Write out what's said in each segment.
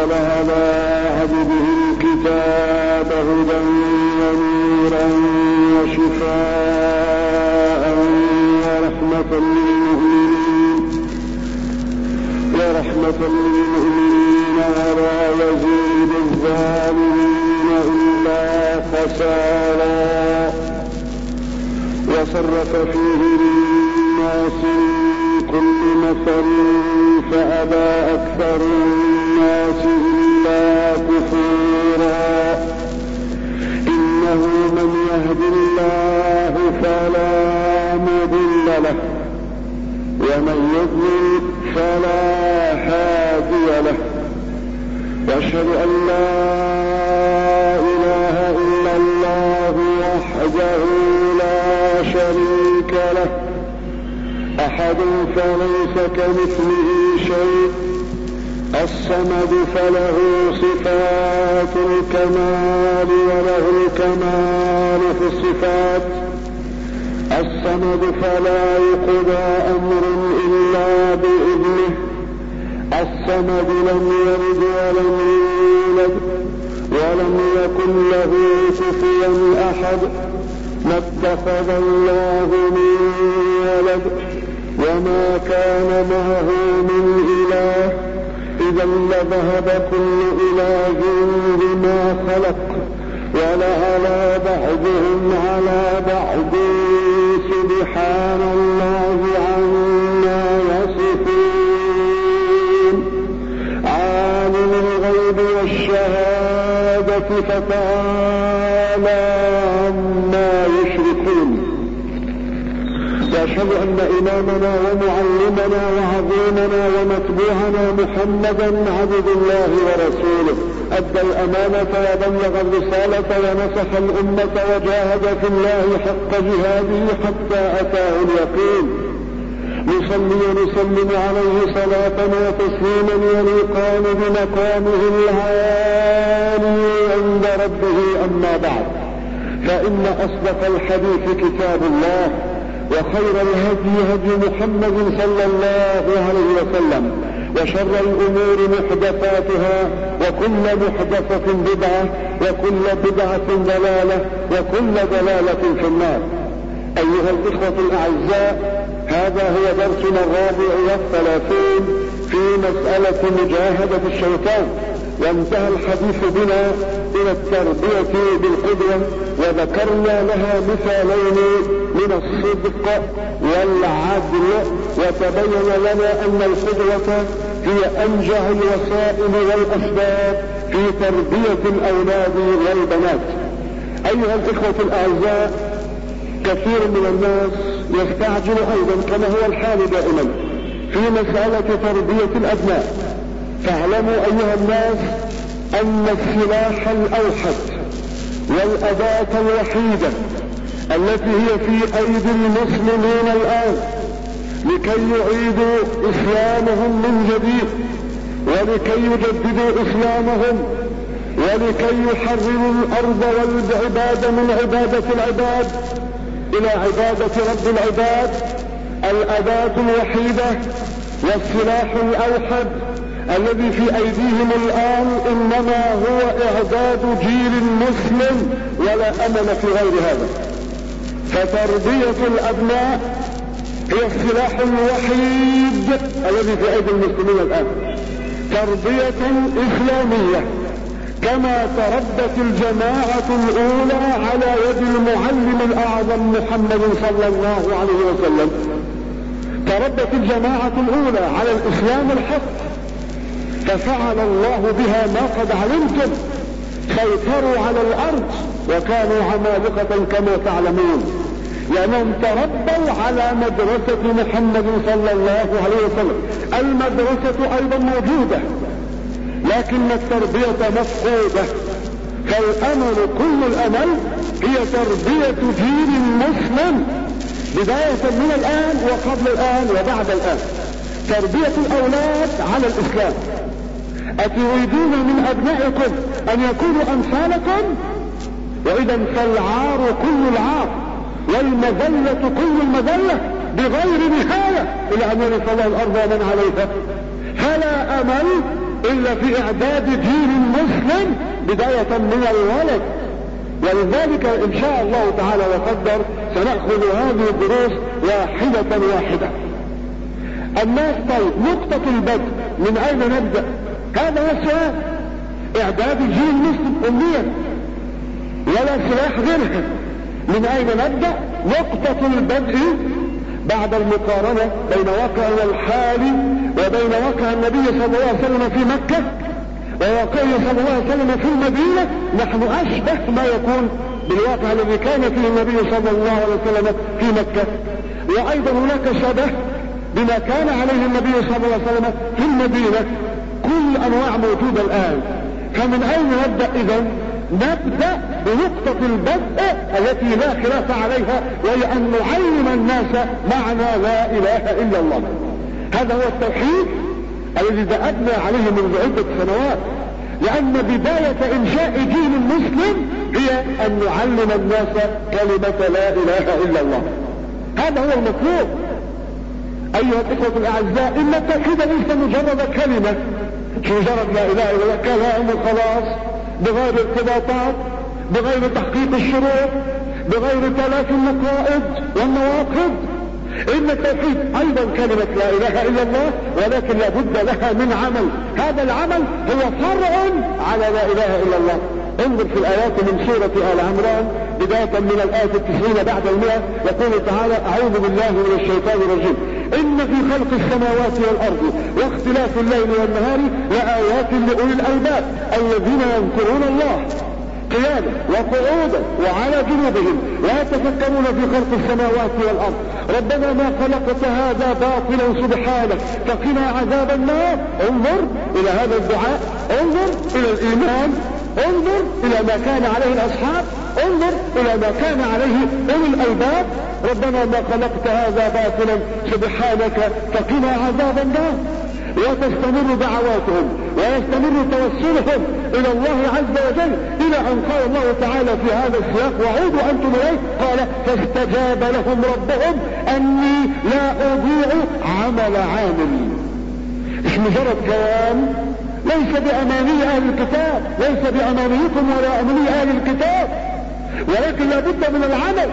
أنزل على عبده الكتاب هدى ونورا وشفاء ورحمة للمؤمنين ورحمة للمؤمنين ولا يزيد الظالمين إلا خسارا وصرف فيه للناس كل مثل فأبى أكثر الناس إلا كفورا إنه من يهد الله فلا مضل له ومن يضلل فلا هادي له واشهد ان لا اله الا الله وحده لا شريك له احد فليس كمثله شيء الصمد فله صفات الكمال وله الكمال في الصفات الصمد فلا يقضى امر الا باذنه الصمد لم يلد ولم يولد ولم يكن له كفوا احد ما اتخذ الله من ولد وما كان معه من اله اذا لذهب كل اله بما خلق ولعلى بعضهم على بعض سبحان الله عما يصفون عالم الغيب والشهادة فتعالى عما يشركون واشهد ان امامنا ومعلمنا وعظيمنا ومتبوعنا محمدا عبد الله ورسوله ادى الامانه وبلغ الرساله ونصح الامه وجاهد في الله حق جهاده حتى اتاه اليقين نصلي ونسلم عليه صلاة وتسليما يليقان بمقامه العالي عند ربه أما بعد فإن أصدق الحديث كتاب الله وخير الهدي هدي محمد صلى الله عليه وسلم وشر الامور محدثاتها وكل محدثة بدعة وكل بدعة ضلالة وكل ضلالة في النار ايها الاخوة الاعزاء هذا هو درسنا الرابع والثلاثين في مسألة مجاهدة الشيطان وانتهى الحديث بنا الى التربية بالقدوة وذكرنا لها مثالين من الصدق والعدل وتبين لنا ان القدوة هي انجع الوسائل والاسباب في تربية الاولاد والبنات ايها الاخوة الاعزاء كثير من الناس يستعجل ايضا كما هو الحال دائما في مسألة تربية الابناء فاعلموا ايها الناس ان السلاح الاوحد والاداة الوحيدة التي هي في ايدي المسلمين الان لكي يعيدوا اسلامهم من جديد ولكي يجددوا اسلامهم ولكي يحرروا الارض والعباد من عبادة العباد الى عبادة رب العباد الاداة الوحيدة والسلاح الاوحد الذي في ايديهم الان انما هو اعداد جيل مسلم ولا امل في غير هذا فتربية الابناء هي السلاح الوحيد الذي في ايدي المسلمين الان تربية اسلامية كما تربت الجماعة الاولى على يد المعلم الاعظم محمد صلى الله عليه وسلم تربت الجماعة الاولى على الاسلام الحق ففعل الله بها ما قد علمتم سيطروا على الارض وكانوا عمالقة كما تعلمون لانهم تربوا على مدرسة محمد صلى الله عليه وسلم المدرسة ايضا موجودة لكن التربية مفقودة فالامل كل الامل هي تربية جيل مسلم بداية من الان وقبل الان وبعد الان تربية الاولاد على الاسلام اتريدون من ابنائكم ان يكونوا امثالكم واذا فالعار كل العار والمذلة كل المذلة بغير نهاية الى ان يرث الله الارض ومن عليها فلا امل الا في اعداد دين المسلم بداية من الولد ولذلك ان شاء الله تعالى وقدر سنأخذ هذه الدروس واحدة واحدة الناس طيب نقطة البدء من اين نبدأ هذا هو السؤال اعداد الجيل المسلم امنيا ولا سلاح غيرها من اين نبدأ نقطة البدء بعد المقارنة بين واقعنا الحالي وبين واقع النبي صلى الله عليه وسلم في مكة وواقعه صلى الله عليه وسلم في المدينة نحن أشبه ما يكون بالواقع الذي كان فيه النبي صلى الله عليه وسلم في مكة وأيضا هناك شبه بما كان عليه النبي صلى الله عليه وسلم في المدينة كل أنواع موجودة الآن فمن أين نبدأ إذا نبدأ بنقطة البدء التي لا خلاف عليها وهي أن نعلم الناس معنى لا إله إلا الله هذا هو التوحيد الذي ذهبنا عليه منذ عدة سنوات لأن بداية إنشاء دين المسلم هي أن نعلم الناس كلمة لا إله إلا الله هذا هو المطلوب أيها الإخوة الأعزاء إن التوحيد ليس مجرد كلمة مش مجرد لا إله إلا الله كلام وخلاص بغير ارتباطات بغير تحقيق الشروط بغير تلافي النقائض والنواقض ان التوحيد ايضا كلمة لا اله الا الله ولكن لابد لها من عمل هذا العمل هو فرع على لا اله الا الله انظر في الايات من سورة ال عمران بداية من الاية التسعين بعد المئة يقول تعالى اعوذ بالله من الشيطان الرجيم ان في خلق السماوات والارض واختلاف الليل والنهار لآيات لأولي الالباب الذين يذكرون الله قياما وقعودا وعلى جنوبهم ويتفكرون في خلق السماوات والارض ربنا ما خلقت هذا باطلا سبحانك فقنا عذاب النار انظر الى هذا الدعاء انظر الى الايمان انظر الى ما كان عليه الاصحاب انظر الى ما كان عليه اولي الالباب ربنا ما خلقت هذا باطلا سبحانك فقنا عذاب النار وتستمر دعواتهم ويستمر توسلهم الى الله عز وجل الى ان قال الله تعالى في هذا السياق وعودوا انتم اليه قال فاستجاب لهم ربهم اني لا اضيع عمل عامل مش مجرد كلام ليس باماني اهل الكتاب ليس بامانيكم ولا اماني اهل الكتاب ولكن لابد من العمل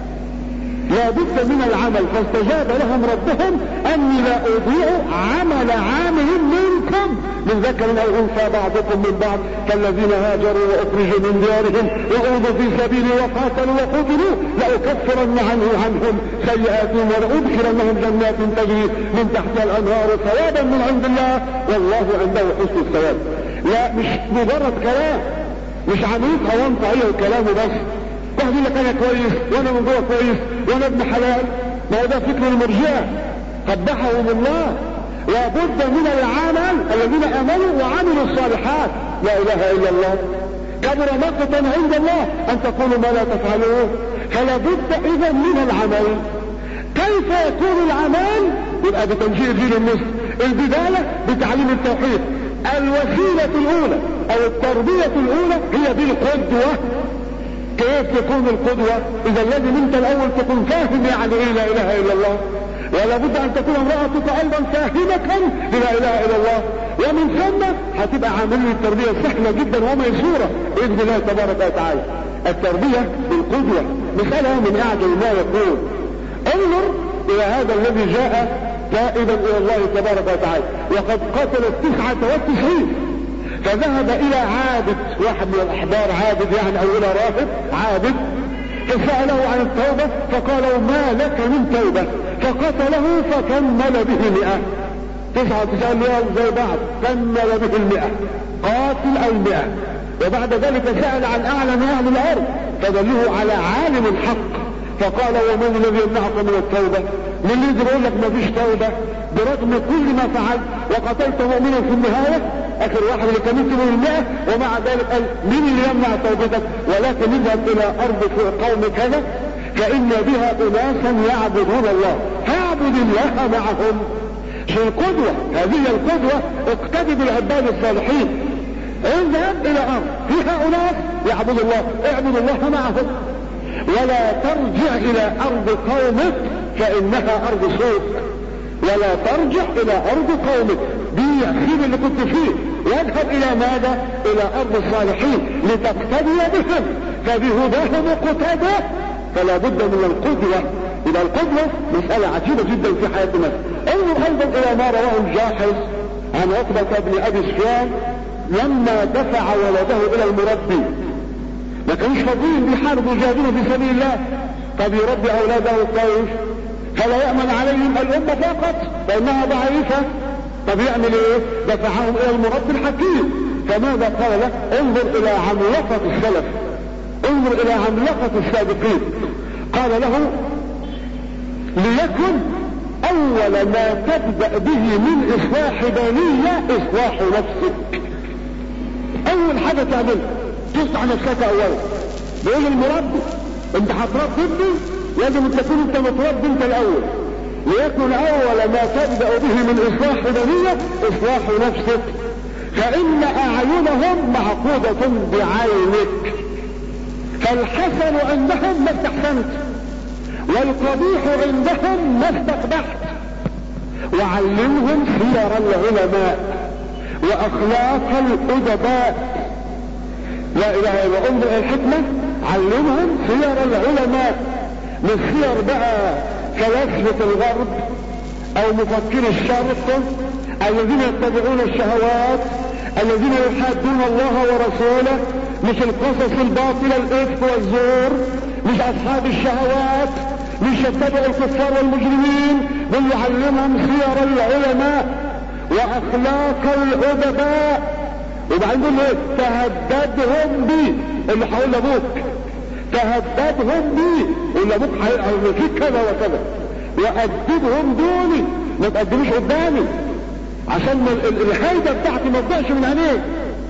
لا بد من العمل فاستجاب لهم ربهم اني لا اضيع عمل عامل منكم من ذكر او انثى بعضكم من بعض كالذين هاجروا واخرجوا من ديارهم واوذوا في سبيلي وقاتلوا وقتلوا لاكفرن عنه عنهم سيئاتهم ولادخلنهم جنات تجري من تحت الانهار ثوابا من عند الله والله عنده حسن الثواب لا مش مجرد كلام مش عميق او انت ايه الكلام بس واحد يقول لك انا كويس وانا من جوه كويس وانا ابن حلال ما هو ده فكر المرجئه قبحهم الله لابد من العمل الذين امنوا وعملوا الصالحات لا اله الا الله كبر مقتا عند الله ان تقولوا ما لا تفعلون فلا بد اذا من العمل كيف يكون العمل يبقى بتنشير دين المسلم البدايه بتعليم التوحيد الوسيله الاولى او التربيه الاولى هي بالقدوه كيف تكون القدوة اذا لازم انت الاول تكون فاهم يعني ايه لا اله الا الله ولا بد ان تكون امرأتك ايضا فاهمة بلا اله الا الله ومن ثم هتبقى عامل التربية سهلة جدا وميسورة باذن الله تبارك وتعالى التربية بالقدوة مسألة من اعجب ما يكون انظر الى هذا الذي جاء تائبا الى الله تبارك وتعالى وقد قتل التسعة والتسعين فذهب الى عابد واحد من الاحبار عابد يعني او الى راهب عابد فسأله عن التوبة فقال ما لك من توبة فقتله فكمل به مئة تسعة وتسعين ريال زي بعض كمل به المئة قاتل المئة وبعد ذلك سأل عن أعلم أهل الأرض فدلوه على عالم الحق فقال ومن الذي يمنعك من التوبة من اللي يقدر يقول لك ما فيش توبة برغم كل ما فعلت وقتلت مؤمنا في النهاية اخر واحد اللي كان من المئة ومع ذلك قال مين اللي يمنع توبتك ولكن اذهب الى ارض قوم كذا فان بها اناسا يعبدون الله فاعبد الله معهم في القدوة هذه القدوة اقتدي بالعباد الصالحين اذهب الى ارض فيها اناس يعبد الله اعبد الله معهم ولا ترجع الى ارض قومك فانها ارض سوء ولا ترجع الى ارض قومك دي سيع سيب اللي كنت فيه واذهب الى ماذا الى ارض الصالحين لتقتدي بهم فبهداهم اقتدى فلا بد من القدوة الى القدوة مسألة عجيبة جدا في حياة الناس انظر ايضا الى ما رواه الجاحظ عن عقبة بن ابي سفيان لما دفع ولده الى المربي ما كانوش فاضيين بيحاربوا يجاهدون في سبيل الله طب يربي اولاده كيف فلا يأمن عليهم الامة فقط فانها ضعيفة طب يعمل ايه دفعهم الى المربي الحكيم فماذا قال له انظر الى عملاقة السلف انظر الى عملاقة السابقين قال له ليكن اول ما تبدأ به من اصلاح بنية اصلاح نفسك اول حاجة تعملها تصلح نفسك اولا بيقول المربي انت هتربي ابني لازم انت تكون انت متربي انت الاول ليكن اول ما تبدأ به من اصلاح بنية اصلاح نفسك فان اعينهم معقودة بعينك فالحسن عندهم ما استحسنت والقبيح عندهم ما استقبحت وعلمهم سير العلماء واخلاق الادباء لا اله الا انظر الحكمة علمهم سير العلماء مش سير بقى فلاسفة الغرب او مفكر الشرق الذين يتبعون الشهوات الذين يحادون الله ورسوله مش القصص الباطلة الافك والزور مش اصحاب الشهوات مش يتبعوا الكفار والمجرمين بل يعلمهم سير العلماء واخلاق الادباء وبعدين يقول ايه تهددهم بي اللي هقول لابوك تهددهم بي اللي ابوك هيعمل فيك كذا وكذا وادبهم دوني ما تقدموش قدامي عشان الخيبة بتاعتي ما تضيعش من عينيك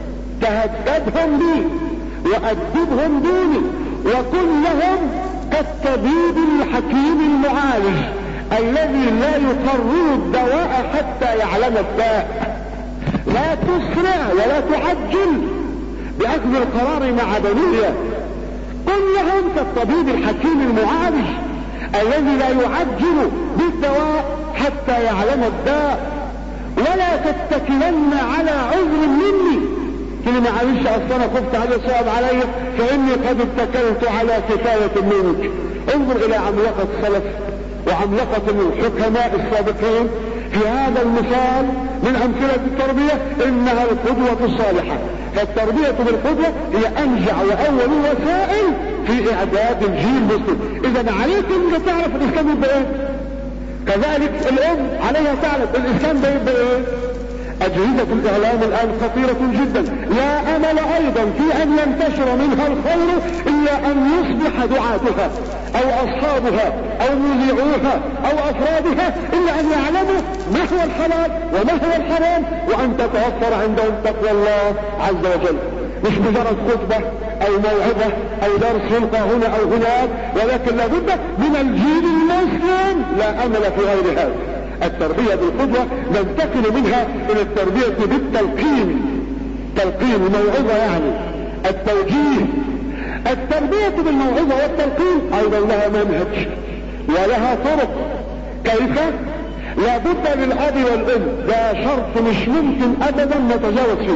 تهددهم بي وادبهم دوني وكن لهم كالطبيب الحكيم المعالج الذي لا يقرر الدواء حتى يعلم الداء لا تسرع ولا تعجل باخذ القرار مع بنيه قل لهم كالطبيب الحكيم المعالج الذي لا يعجل بالدواء حتى يعلم الداء ولا تتكلن على عذر مني كلمة معلش اصل انا خفت عليه صعب علي فاني قد اتكلت على كفاية منك انظر الى عملاقة السلف وعملاقة الحكماء السابقين في هذا المثال من امثلة التربية انها القدوة الصالحة فالتربية بالقدوة هي انجع واول وسائل في اعداد الجيل المسلم اذا عليك انك تعرف الاسلام يبقى ايه كذلك الام عليها تعرف الاسلام ده يبقى ايه اجهزة الاعلام الان خطيرة جدا لا امل ايضا في ان ينتشر منها الخير الا ان يصبح دعاتها او اصحابها او مذيعوها او افرادها الا ان يعلموا ما هو الحلال وما هو الحرام وان تتوفر عندهم تقوى الله عز وجل مش مجرد خطبة او موعظة او درس يلقى هنا او هناك ولكن لابد من الجيل المسلم لا امل في غير هذا التربية بالقدوة ننتقل منها الى التربية بالتلقين تلقين موعظة يعني التوجيه التربية بالموعظة والتلقين ايضا لها منهج ولها طرق كيف لابد للاب والام ده شرط مش ممكن ابدا نتجاوز فيه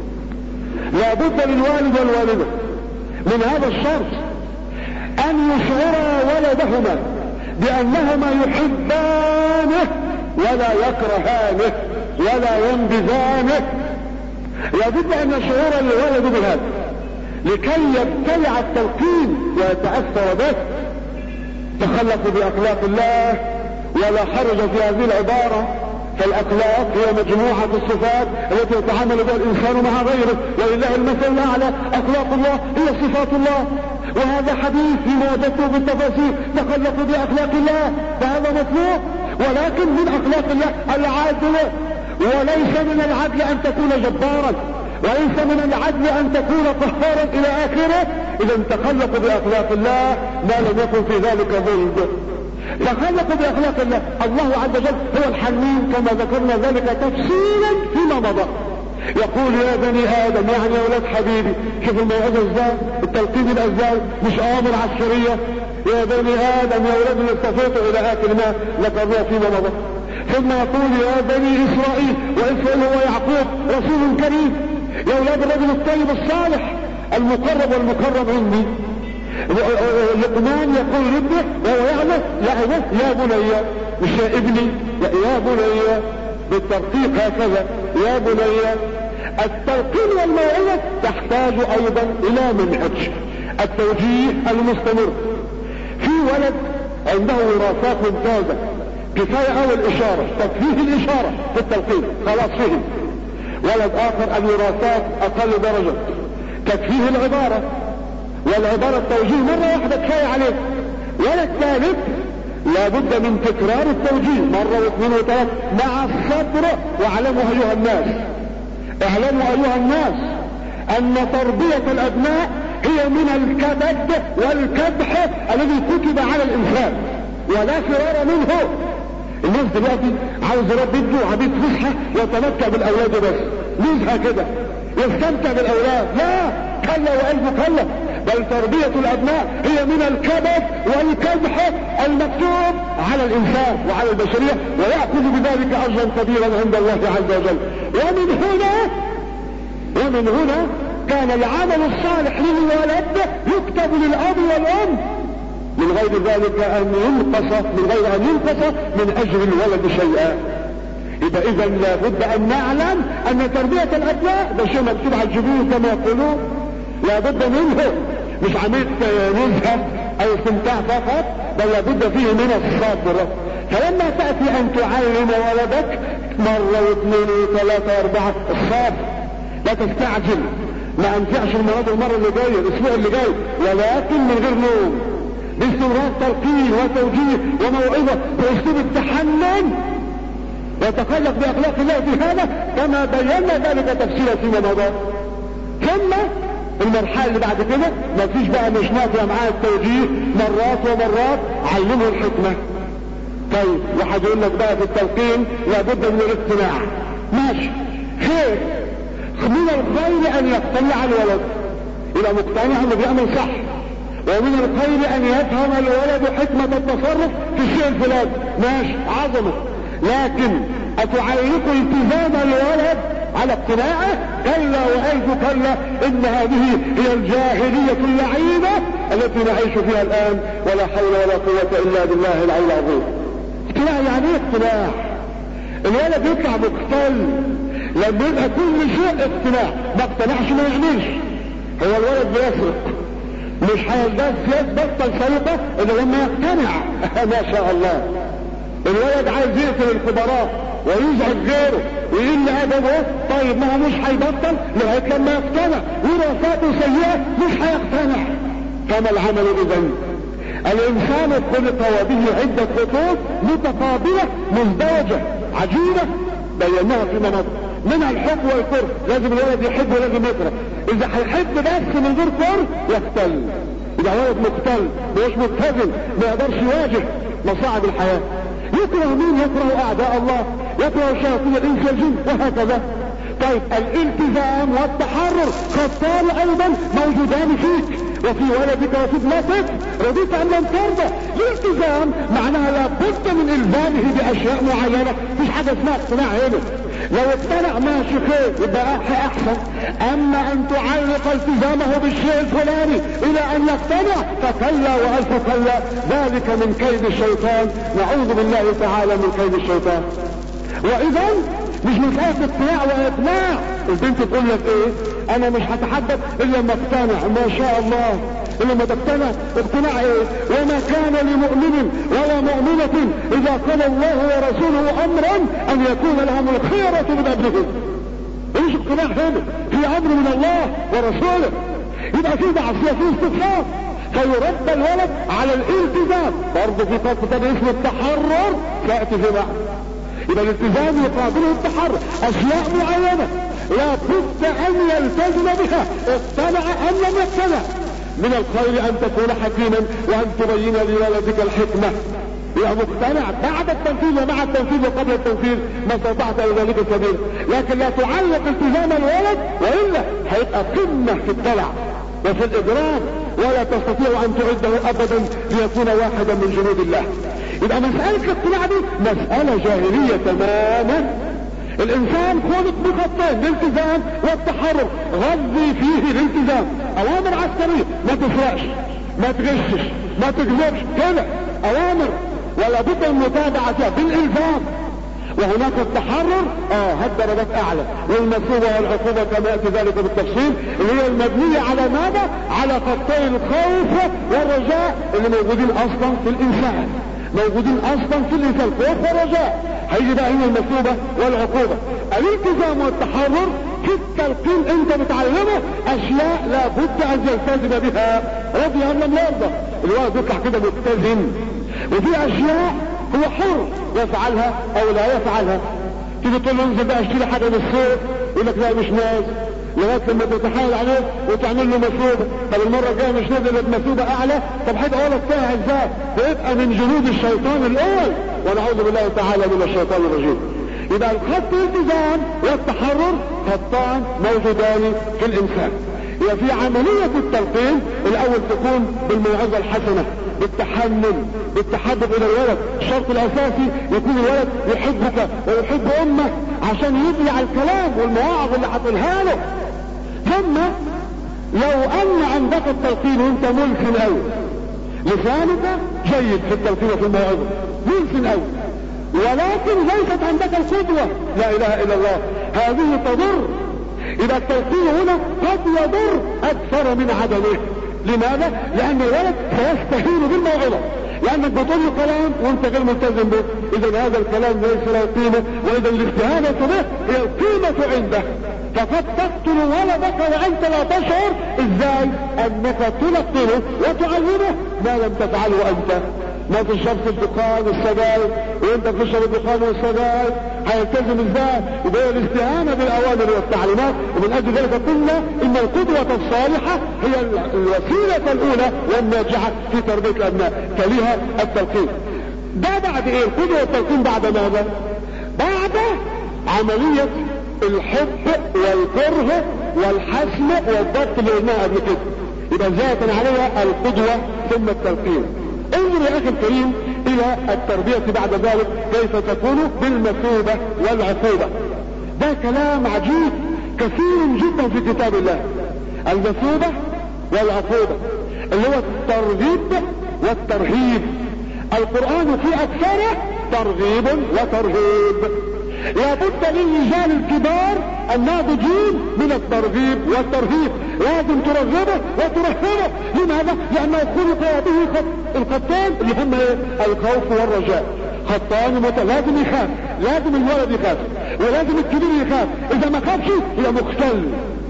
لابد للوالد والوالدة من هذا الشرط ان يشعر ولدهما بانهما يحبانه ولا يكرهانه ولا ينبذانه لابد ان يشعر الولد بهذا لكي يبتلع التلقين ويتأثر به تخلقوا بأخلاق الله ولا حرج في هذه العبارة فالاخلاق هي مجموعة الصفات التي يتعامل بها الانسان مع غيره ولله المثل الاعلى اخلاق الله هي صفات الله وهذا حديث فيما وجدته بالتفاصيل تخلقوا باخلاق الله فهذا مطلوب ولكن من اخلاق الله العدل وليس من العدل ان تكون جبارا وليس من العدل ان تكون قهارا الى اخره اذا تخلقوا باخلاق الله ما لم يكن في ذلك ضد تخلقوا باخلاق الله الله عز وجل هو الحنين كما ذكرنا ذلك تفصيلا فيما مضى يقول يا بني ادم يعني يا ولاد حبيبي شوف الموعظه ازاي التلقين يبقى ازاي مش اوامر عسكريه يا بني ادم يا ولاد اللي استفيتوا الى اخر ما ذكرناه فيما مضى ثم يقول يا بني اسرائيل واسرائيل هو يعقوب رسول كريم يا اولاد الرجل الطيب الصالح المقرب والمكرم عندي لقمان يقول لابنه وهو يعلم يعلم يا بني مش يا ابني يا بني بالترقيق هكذا يا بني التلقين والموعظة تحتاج ايضا الى منهج التوجيه المستمر في ولد عنده وراثات ممتازة كفاية اول اشارة تكفيه الاشارة في التلقين خلاص فهم ولد اخر الوراثات اقل درجة تكفيه العبارة والعبارة التوجيه مرة واحدة كفاية عليه ولد ثالث لابد من تكرار التوجيه مرة واثنين وثلاث مع الصبر واعلموا ايها الناس اعلموا ايها الناس ان تربية الابناء هي من الكبد والكبح الذي كتب على الانسان ولا فرار منه الناس دلوقتي عاوز يربي ابنه عبيد فسحة يتمتع بالاولاد بس نزهة كده يستمتع بالاولاد لا كلا وقلبه كلا بل تربية الابناء هي من الكبد والكبح المكتوب على الانسان وعلى البشرية ويأخذ بذلك اجرا كبيرا عند الله عز وجل ومن هنا ومن هنا كان العمل الصالح للولد يكتب للاب والام من غير ذلك ان ينقص من غير ان ينقص من اجر الولد شيئا يبقى اذا لابد ان نعلم ان تربية الابناء ده شيء مكتوب على الجبين كما يقولون لابد منه مش عملية نزهة او استمتاع فقط بل لابد فيه من الصبر فلما تأتي ان تعلم ولدك مرة واثنين وثلاثة واربعة الصبر لا تستعجل ما انفعش المرض المرة اللي جاية الاسبوع اللي جاي ولكن من غير نوم باستمرار تلقين وتوجيه وموعظة باسلوب التحنن وتخلق باخلاق الله في هذا كما بينا ذلك تفسيرا فيما مضى ثم المرحلة اللي بعد كده مفيش بقى مش نافع معاه التوجيه مرات ومرات علمه الحكمة طيب واحد يقول لك بقى في التلقين لابد من الاقتناع ماشي خير من الخير ان يقتنع الولد يبقى مقتنع انه بيعمل صح ومن الخير ان يفهم الولد حكمة التصرف في الشيء الفلاني ماشي عظمة لكن اتعلق التزام الولد على اقتناعه كلا والف كلا ان هذه هي الجاهلية اللعينة التي نعيش فيها الان ولا حول ولا قوة الا بالله العلي العظيم اقتناع يعني ايه اقتناع الولد يطلع مقتل لما يبقى كل شيء اقتناع ما اقتنعش ما يعملش هو الولد بيسرق مش هيزداد يبطل سرقة الا لما يقتنع ما شاء الله الولد عايز يقتل الكبراء ويزعج غيره ويقل ادبه طيب ما هو مش هيبطل لغايه لما يقتنع ورفاته سيئه مش هيقتنع فما العمل اذا الانسان خلق وبه عده خطوط متقابله مزدوجه عجيبه بيناها في مناطق منها الحب والكره لازم الولد يحب ولازم يكره اذا هيحب بس من غير كره يختل يبقى ولد مختل مش متزن ما يقدرش يواجه مصاعب الحياه يكره مين يكره اعداء الله يكره شياطين الانس والجن وهكذا طيب الالتزام والتحرر خطان ايضا موجودان فيك وفي ولدك وفي ابنتك رضيت ان لم ترضى الالتزام معناها لابد من الزامه باشياء معينه مفيش حاجه اسمها اقتناع هنا لو اقتنع ماشي خير يبقى احسن اما ان تعلق التزامه بالشيء الفلاني الى ان يقتنع فكلا والف كلا ذلك من كيد الشيطان نعوذ بالله تعالى من كيد الشيطان واذا مش مسألة اقتناع واقناع البنت تقول لك ايه انا مش هتحدث الا لما اقتنع ما شاء الله الا لما تقتنع اقتناع ايه وما كان لمؤمن ولا مؤمنة اذا قال الله ورسوله امرا ان يكون لهم الخيرة من امرهم مش اقتناع هنا في امر من الله ورسوله يبقى في معصية في استفهام فيرد الولد على الالتزام برضه في كتاب اسمه التحرر سيأتي في بعض يبقى الالتزام يقابله التحرر اشياء معينة لا بد ان يلتزم بها اقتنع ام لم يقتنع من الخير ان تكون حكيما وان تبين لولدك الحكمة يبقى مقتنع بعد التنفيذ ومع التنفيذ وقبل التنفيذ ما استطعت الى ذلك سبيل لكن لا تعلق التزام الولد والا هيبقى قمة في الدلع وفي الاجرام ولا تستطيع ان تعده ابدا ليكون واحدا من جنود الله يبقى مسألة الاقتناع دي مسألة جاهلية تماما الانسان خلق بخطين الالتزام والتحرر غذي فيه الالتزام اوامر عسكرية ما تسرقش ما تغشش ما تكذبش كده اوامر ولا بد المتابعة فيها بالالزام وهناك التحرر اه هات درجات اعلى والمثوبة والعقوبة كما ياتي ذلك بالتفصيل اللي هي المبنية على ماذا على خطي الخوف والرجاء اللي موجودين اصلا في الانسان موجودين اصلا في الانسان خوف ورجاء هيجي بقى هنا المثوبة والعقوبة الالتزام والتحرر في التلقين انت بتعلمه اشياء لابد ان يلتزم بها رضي ام لم يرضى الواحد يطلع كده متزن وفي اشياء هو حر يفعلها او لا يفعلها تيجي تقول له انزل بقى اشتري حاجه من السوق يقول لك لا مش ناس لغايه لما تتحايل عليه وتعمل له مثوبه طب المره الجايه مش نازل بمثوبه اعلى طب هيبقى ولا بتاعها ازاي بيبقى من جنود الشيطان الاول ونعوذ بالله تعالى من الشيطان الرجيم يبقى الخط الالتزام والتحرر خطان موجودان في الانسان يبقى في عملية التلقين الاول تكون بالموعظة الحسنة بالتحمل بالتحبب الى الولد الشرط الاساسي يكون الولد يحبك ويحب امه عشان يبني على الكلام والمواعظ اللي هتقولها له ثم لو ان عندك التلقين وانت ملسن قوي لسانك جيد في التلقين وفي الموعظة ملسن قوي ولكن ليست عندك القدوة لا اله الا الله هذه تضر اذا التلقين هنا قد يضر اكثر من عدمه لماذا؟ لان الولد سيستهين بالموعظة لانك بتقول له كلام وانت غير ملتزم به اذا هذا الكلام ليس له قيمة واذا الاستهانة به هي القيمة عنده فقد تقتل ولدك وانت لا تشعر ازاي انك تلقنه وتعلمه ما لم تفعله انت ما تشربش الدخان والسجاير وانت بتشرب الدخان والسجاير هيلتزم ازاي يبقى الاستهانة بالاوامر والتعليمات ومن اجل ذلك قلنا ان القدوة الصالحة هي الوسيلة الاولى والناجحة في تربية الابناء تليها التلقين ده بعد ايه القدوة والتلقين بعد ماذا بعد عملية الحب والكره والحسم والضبط اللي قلناها قبل كده يبقى زادت عليها القدوة ثم التلقين انظر يا اخي الكريم الى التربية بعد ذلك كيف تكون بالمثوبة والعقوبة ده كلام عجيب كثير جدا في كتاب الله المثوبة والعقوبة اللي هو الترغيب والترهيب القرآن في اكثره ترغيب وترهيب لابد للرجال الكبار الناضجين من الترغيب والترهيب لازم ترغبه وترهبه لماذا؟ لانه خلق به خط الخطان اللي هم ايه؟ الخوف والرجاء خطان مت... لازم يخاف لازم الولد يخاف ولازم الكبير يخاف اذا ما خافش يبقى مختل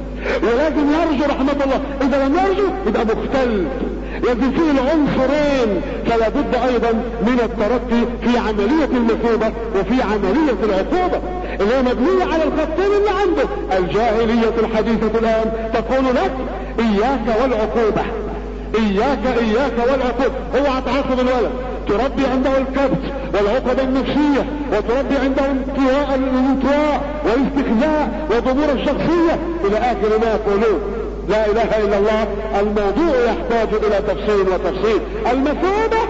ولازم يرجو رحمة الله اذا لم يرجو يبقى مختل لازم فيه العنصرين فلا بد ايضا من الترقي في عملية المثوبة وفي عملية العقوبة اللي هي مبنية على الخطين اللي عنده الجاهلية الحديثة الان تقول لك اياك والعقوبة اياك اياك والعقوبة اوعى تعاقب الولد تربي عنده الكبت والعقبة النفسية وتربي عنده انطواء الانطواء والاستخزاء وضمور الشخصية الى اخر ما يقولون لا اله الا الله الموضوع يحتاج الى تفصيل وتفصيل المثوبة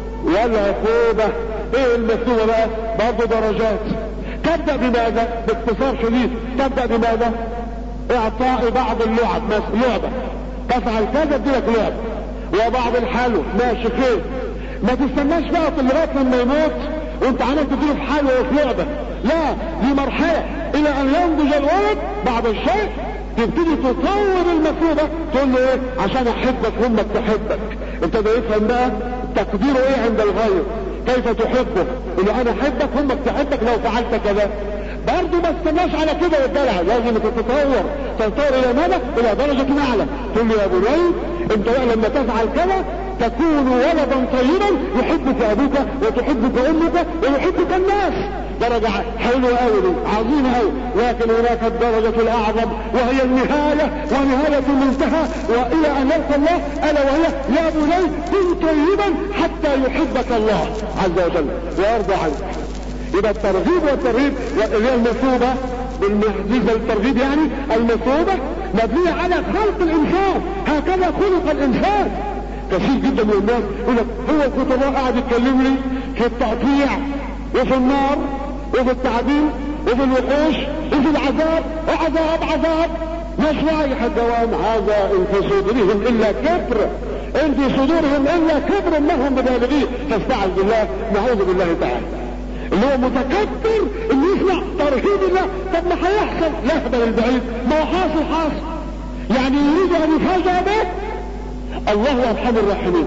والعقوبة ايه المثوبة بقى برضه درجات تبدأ بماذا باختصار شديد تبدأ بماذا اعطاء بعض اللعب لعبة تفعل كذا اديلك لعب وبعض الحلو ماشي خير ما تستناش بقى لغايه لما يموت وانت عمال تديله في حلوه وفي لعبه لا دي مرحله الى ان ينضج الولد بعد الشيء تبتدي تطور المثوبة تقول له ايه عشان احبك وامك تحبك ابتدى يفهم بقى تقديره ايه عند الغير كيف تحبه يقول له انا احبك وامك تحبك لو فعلت كذا برضه ما استناش على كده والدلع لازم تتطور تتطور الى ماذا الى درجة اعلى تقول له يا بني انت لما تفعل كذا تكون ولدا طيبا يحبك ابوك وتحبك امك ويحبك الناس درجة حلوة قوي عظيمة قوي لكن هناك الدرجة الاعظم وهي النهاية ونهاية المنتهى والى ان يلقى الله الا وهي يا بني كن طيبا حتى يحبك الله عز وجل ويرضى عنك يبقى الترغيب والترهيب اللي هي المثوبة بالمحدثة الترغيب يعني المثوبة مبنية على خلق الانسان هكذا خلق الانسان كثير جدا من الناس يقول لك هو الخطباء قاعد يتكلم لي في التقطيع وفي النار وفي التعذيب وفي الوحوش وفي العذاب وعذاب عذاب مش رايح الدوام هذا ان في صدورهم الا كبر ان في صدورهم الا كبر انهم ببالغين فاستعذ بالله نعوذ بالله تعالى اللي هو متكبر انه يسمع ترهيب الله طب ما هيحصل لا البعيد ما هو حاصل حاصل يعني يريد ان يفاجأ به الله ارحم الراحمين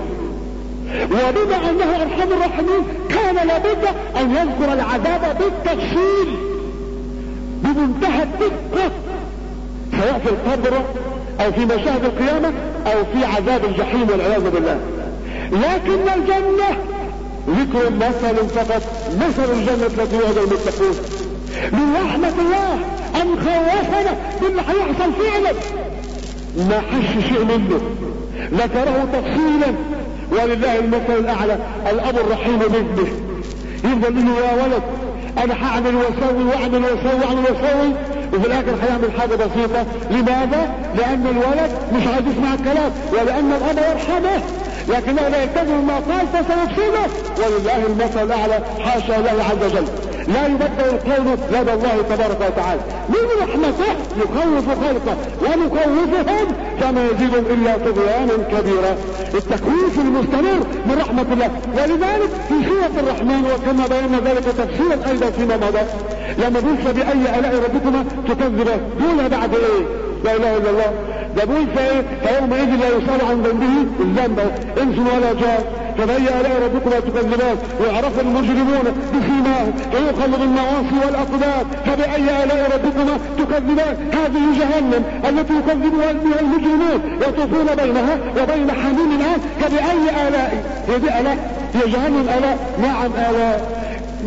وبما انه ارحم الراحمين كان لابد ان يذكر العذاب بالتفصيل بمنتهى الدقة سواء في القبر او في مشاهد القيامة او في عذاب الجحيم والعياذ بالله لكن الجنة ذكر مثل فقط مثل الجنة التي وعد المتقون من رحمة الله ان خوفنا باللي هيحصل فعلا ما حش شيء منه ذكره تفصيلا ولله المثل الاعلى الاب الرحيم بابنه يفضل له يا ولد انا هعمل واسوي واعمل واسوي واعمل واسوي وفي الاخر هيعمل حاجة بسيطة لماذا؟ لان الولد مش عايز يسمع الكلام ولان الاب يرحمه لكنه لا يلتزم ما قال فسيفسده ولله المثل الاعلى حاشا الله عز وجل لا يبدل القول لدى الله تبارك وتعالى من رحمته يخوف خلقه ونخوفهم فما يزيدهم الا طغيانا كبيرا التخويف المستمر من رحمة الله ولذلك في سورة الرحمن وكما بينا ذلك تفسيرا ايضا فيما مضى لما بيوصى باي الاء ربكما تكذبه دون بعد ايه لا اله الا الله ده بيقول فايه فيومئذ لا يسال عن ذنبه الذنب انس ولا جار فبأي آلاء ربكما تكذبان ويعرف المجرمون بسيماهم فيؤخذ بالنواصي والأقدام فبأي آلاء ربكما تكذبان هذه جهنم التي يكذب بها المجرمون يطوفون بينها وبين حميم الآن فبأي آلاء هي دي آلاء هي جهنم آلاء نعم آلاء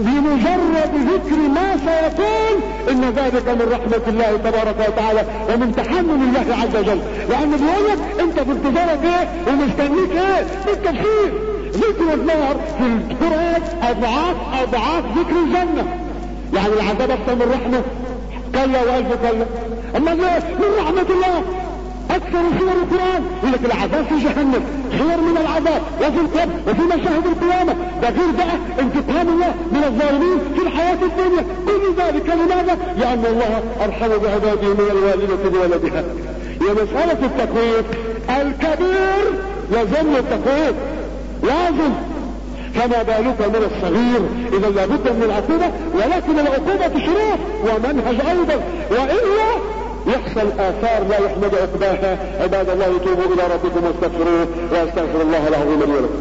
بمجرد ذكر ما سيكون ان ذلك من رحمة الله تبارك وتعالى ومن تحمل الله عز وجل لان بيقول لك انت في انتظارك ايه ومستنيك ايه بالتفسير ذكر النار في القرآن اضعاف اضعاف ذكر الجنة يعني العذاب اكثر من رحمة كلا والف كلا اما من رحمة الله اكثر سور القرآن يقول لك العذاب في جهنم صور من العذاب وفي القبر وفي مشاهد القيامة ده غير بقى انتقام الله من الظالمين في الحياة الدنيا كل ذلك لماذا؟ لان الله ارحم بعباده من الوالدة بولدها هي مسألة التكوير الكبير يظن التكوير لازم فما بالك من الصغير اذا لابد من العقوبة ولكن العقوبة شروط ومنهج ايضا والا يحصل اثار لا يحمد عقباها عباد الله توبوا الى ربكم واستغفروه واستغفر الله العظيم لي ولكم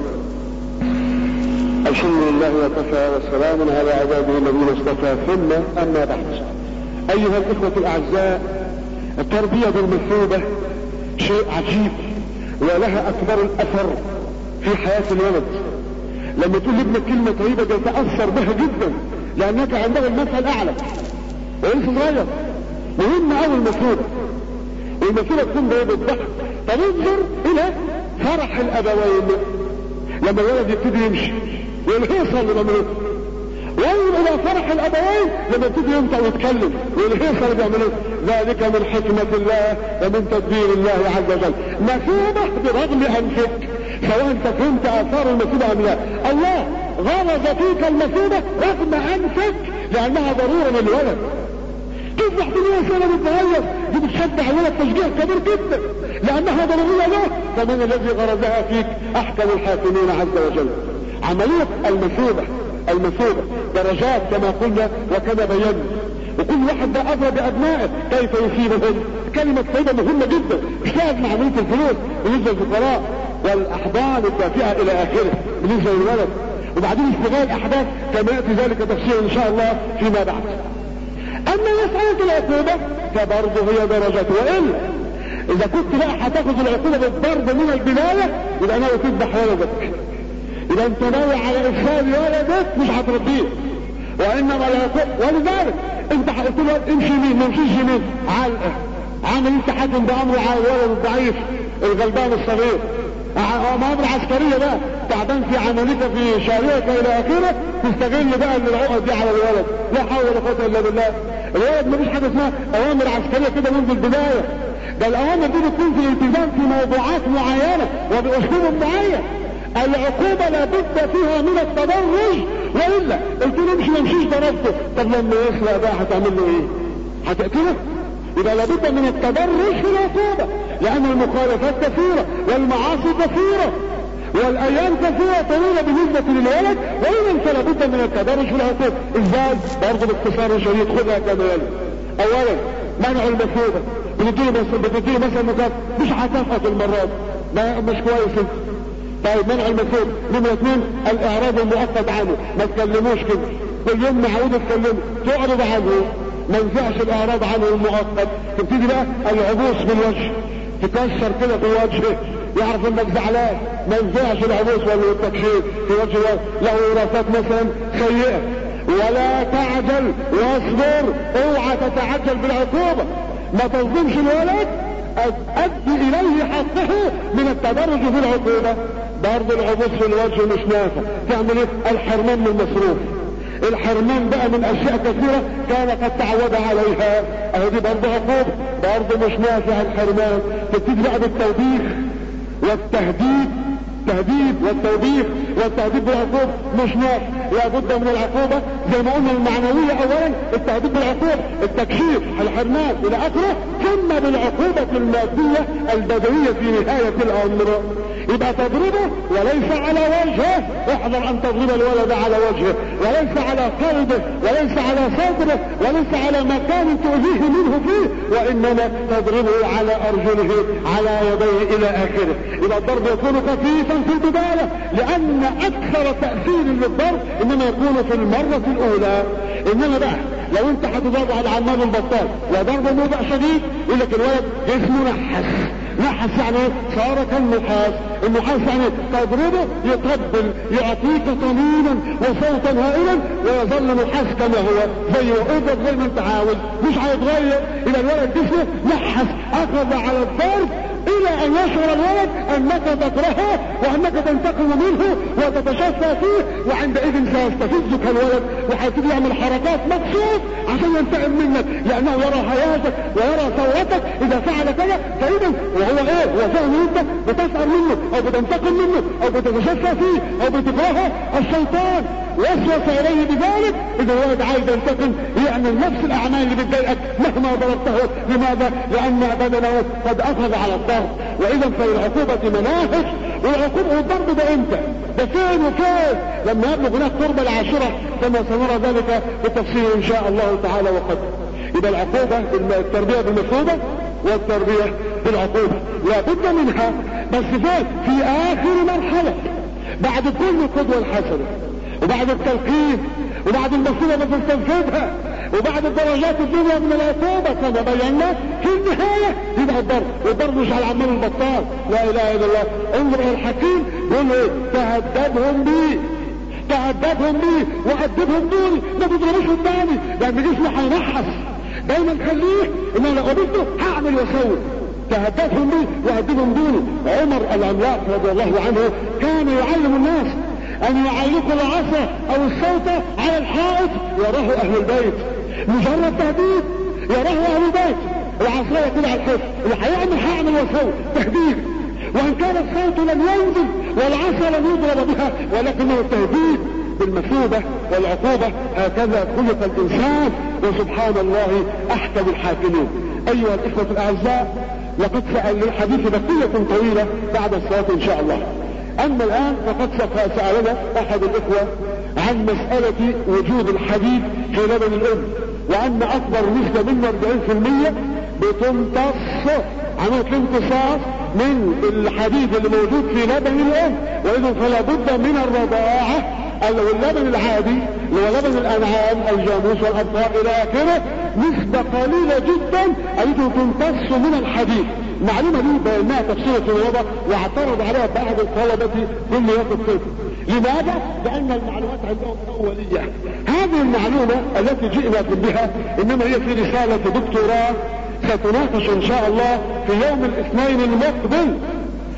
الحمد لله وكفى والسلام على عباده الذين اصطفى ثم اما بعد ايها الاخوة الاعزاء التربية بالمثوبة شيء عجيب ولها اكبر الاثر في حياة الولد لما تقول لابنك كلمة طيبة يتأثر بها جدا لانك عنده المثل الاعلى وانت صغير مهم قوي المسؤولة والمسؤولة تكون بايه بالضحك طب انظر الى فرح الابوين لما الولد يبتدي يمشي والهيصة اللي بيعملوه وانظر الى فرح الابوين لما يبتدي ينطق ويتكلم والهيصة اللي بيعملوه ذلك من حكمة الله ومن تدبير الله عز وجل مثوبة برغم انفك سواء انت فهمت اثار المثوبة ام لا الله غرز فيك المثوبة رغم انفك لانها ضرورة للولد تصبح دنيا سنة بتتغير دي بتشجع الولد تشجيع كبير جدا لانها ضرورية له فمن الذي غرزها فيك احكم الحاكمين عز وجل عملية المثوبة المثوبة درجات كما قلنا وكما بينا وكل واحد ده ادرى بابنائه كيف يصيبهم كلمة طيبة مهمة جدا مش لازم عملية الفلوس بالنسبة للفقراء والاحضان الدافئة الى اخره بالنسبة للولد وبعدين استغلال الاحداث كما ياتي ذلك تفسير ان شاء الله فيما بعد اما مسألة العقوبة فبرضه هي درجات والا اذا كنت بقى هتاخد العقوبة بالضرب من البداية يبقى ناوي تذبح ولدك يبقى انت ناوي على افساد ولدك مش هتربيه وانما العقوبة ولذلك انت قلت له امشي يمين ما امشيش يمين علقه عامل انت حاكم بامر على الولد الضعيف الغلبان الصغير مؤامرة عسكرية بقى تعبان في عملية في شارعك الى اخره تستغل بقى ان العقد دي على الولد لا حول ولا قوة الا بالله الولد مفيش حاجة اسمها اوامر عسكرية كده منذ البداية ده الاوامر دي بتكون في الالتزام في موضوعات معينة وباسلوب معين العقوبة لابد فيها من التدرج وإلا قلت له امشي ما امشيش ضربته طب لما يسرق بقى هتعمل له ايه؟ هتقتله؟ يبقى لابد من التدرج في العقوبة لأن المخالفات كثيرة والمعاصي كثيرة والايام كثيرة طويلة بالنسبة للولد واذا فلا بد من التدرج في العقوبة ازاي برضه باختصار شديد خذها كما يلي اولا منع المفروضة بتديله مثلا بتديله مثلا مكافأة مش هتفقد المرات ما مش كويس انت طيب منع المفروض نمرة اثنين الاعراض المؤقت عنه ما تكلموش كده كل يوم معود تكلمه تعرض عنه ما ينفعش الاعراض عنه المؤقت تبتدي بقى العبوس بالوجه تكسر كده في وجهه يعرف انك زعلان ما ينفعش العبوس ولا التكشير في وجه له وراثات مثلا سيئة ولا تعجل واصبر اوعى تتعجل بالعقوبة ما تظلمش الولد ادي اليه حقه من التدرج في العقوبة برضه العبوس في الوجه مش نافع تعمل ايه الحرمان من المصروف الحرمان بقى من اشياء كثيرة كان قد تعود عليها اهو دي برضه عقوبة برضه مش نافع الحرمان تبتدي بقى بالتوبيخ والتهديد التهديد والتوبيخ والتهديد بالعقوبة مش نافع لابد من العقوبة زي ما قلنا المعنوية اولا التهديد بالعقوبة التكشيف الحرمان الى اخره ثم بالعقوبة المادية البدنية في نهاية الامر يبقى تضربه وليس على وجهه احذر ان تضرب الولد على وجهه وليس على قلبه وليس على صدره وليس على مكان تؤذيه منه فيه وانما تضربه على ارجله على يديه الى اخره يبقى الضرب يكون خفيفا في البداية لان اكثر تأثير للضرب انما يكون في المرة الاولى انما بقى لو انت هتضرب على عمال البطال وضرب موضع شديد يقول لك الولد جسمه نحس نحس يعني ايه صار كالنحاس النحاس يعني تضربه يطبل يعطيك طمينا وصوتا هائلا ويظل نحاس كما هو زي اضرب زي ما انت عاوز مش هيتغير الى الولد جسمه نحس اخذ على الضرب الى ان يشعر الولد انك تكرهه وانك تنتقم منه وتتشفى فيه وعندئذ سيستفزك الولد وهيبتدي يعمل حركات مقصود عشان ينتقم منك لانه يرى حياتك ويرى ثورتك اذا فعل كذا فاذا وهو ايه هو فاهم انت بتسأل منه او بتنتقم منه او بتتشفى فيه او بتكرهه الشيطان وسوس اليه بذلك اذا الولد عايز ينتقم يعمل نفس الاعمال اللي بتضايقك مهما ضربته لماذا لان بدنه قد اخذ على الضرب واذا فالعقوبة مناهج والعقوبة والضرب ده امتى ده فين وكيف لما يبلغ هناك قرب العاشرة كما سنرى ذلك بالتفصيل ان شاء الله تعالى وقد يبقى العقوبة التربية بالمفروضة والتربية بالعقوبة لابد منها بس فين في اخر مرحلة بعد كل قدوة الحسنة وبعد التلقين وبعد المصيبة ما تستنفذها وبعد درجات الدنيا من العقوبة كما بينا في النهاية يبقى الضرب والضرب مش على عمال البطال لا اله الا الله انظر الى الحكيم بيقول ايه تهددهم بيه تهددهم بيه وهددهم دوني ما تضربوش قدامي لان جسمه هينحس دايما خليه ان انا قابلته هعمل واسوي تهددهم بيه وهددهم دوني عمر العملاق رضي الله عنه كان يعلم الناس ان يعلقوا العصا او الصوت على الحائط يراه اهل البيت مجرد تهديد يراه اهل البيت العصاية كده على الحائط اللي هيعمل هيعمل وسوي تهديد وان كان الصوت لم ينزل والعصا لم يضرب بها ولكنه التهديد بالمثوبة والعقوبة هكذا خلق الانسان وسبحان الله احكم الحاكمين ايها الاخوة الاعزاء لقد سأل للحديث بقية طويلة بعد الصلاة ان شاء الله اما الان فقد سألنا احد الاخوة عن مسألة وجود الحديد في لبن الام وان اكبر نسبة من 40% بتمتص عملية الامتصاص من الحديد اللي موجود في لبن الام واذا فلا بد من الرضاعة اللي هو اللبن العادي اللي هو لبن الانعام الجاموس والابقار الى اخره نسبة قليلة جدا التي تمتص من الحديد المعلومة دي بينها تفسير في الوضع واعترض عليها بعض الطلبة كليات الطب لماذا؟ لأن المعلومات عندهم أولية هذه المعلومة التي جئنا بها إنما هي في رسالة دكتوراه ستناقش إن شاء الله في يوم الاثنين المقبل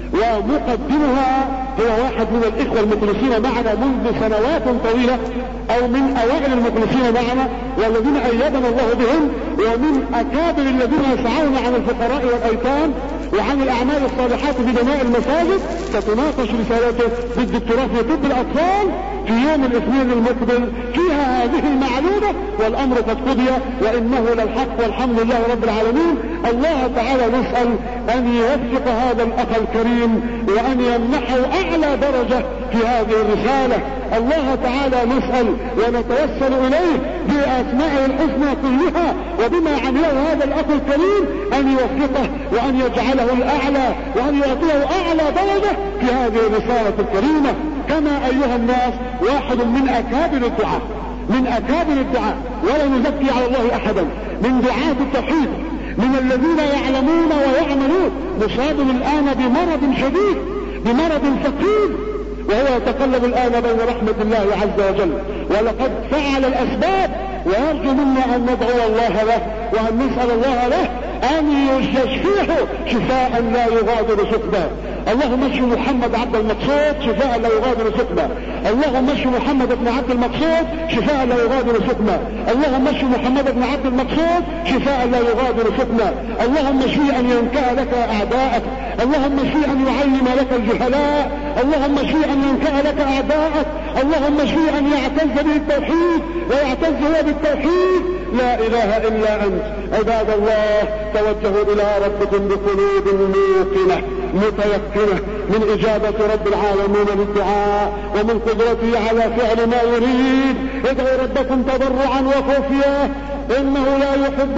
ومقدمها هو واحد من الاخوة المخلصين معنا منذ سنوات طويلة او من اوائل المخلصين معنا والذين ايدنا الله بهم ومن اكابر الذين يسعون عن الفقراء والايتام وعن الاعمال الصالحات في بناء المساجد ستناقش رسالته بالدكتوراه في طب الاطفال في يوم الاثنين المقبل فيها هذه المعلومة والامر قد قضي وانه للحق والحمد لله رب العالمين الله تعالى نسأل ان يوفق هذا الاخ الكريم وان يمنحه اعلى درجة في هذه الرسالة الله تعالى نسأل ونتوسل اليه باسمائه الحسنى كلها وبما عمله هذا الاخ الكريم ان يوفقه وان يجعله الاعلى وان يعطيه اعلى درجة في هذه الرسالة الكريمة كما ايها الناس واحد من اكابر الدعاء من اكابر الدعاء ولا نزكي على الله احدا من دعاة التوحيد من الذين يعلمون ويعملون مصاب الان بمرض شديد بمرض ثقيل وهو يتقلب الان بين رحمة الله عز وجل ولقد فعل الاسباب ويرجو منا ان ندعو الله له وان نسأل الله له ان يشفيه شفاء لا يغادر سقما اللهم اشف محمد عبد المقصود شفاء لا يغادر سقما اللهم اشف محمد بن عبد المقصود شفاء لا يغادر سقما اللهم اشف محمد بن عبد المقصود شفاء لا يغادر سقما اللهم اشفي ان ينكأ لك اعداءك اللهم اشفي ان يعلم لك الجهلاء اللهم اشفي ان ينكأ لك اعداءك اللهم اشفي ان يعتز به التوحيد ويعتز هو بالتوحيد لا اله الا انت عباد الله توجهوا الى ربكم بقلوب موقنه متيقنه من اجابه رب العالمين للدعاء ومن قدرته على فعل ما يريد ادعوا ربكم تضرعا وخفيه انه لا يحب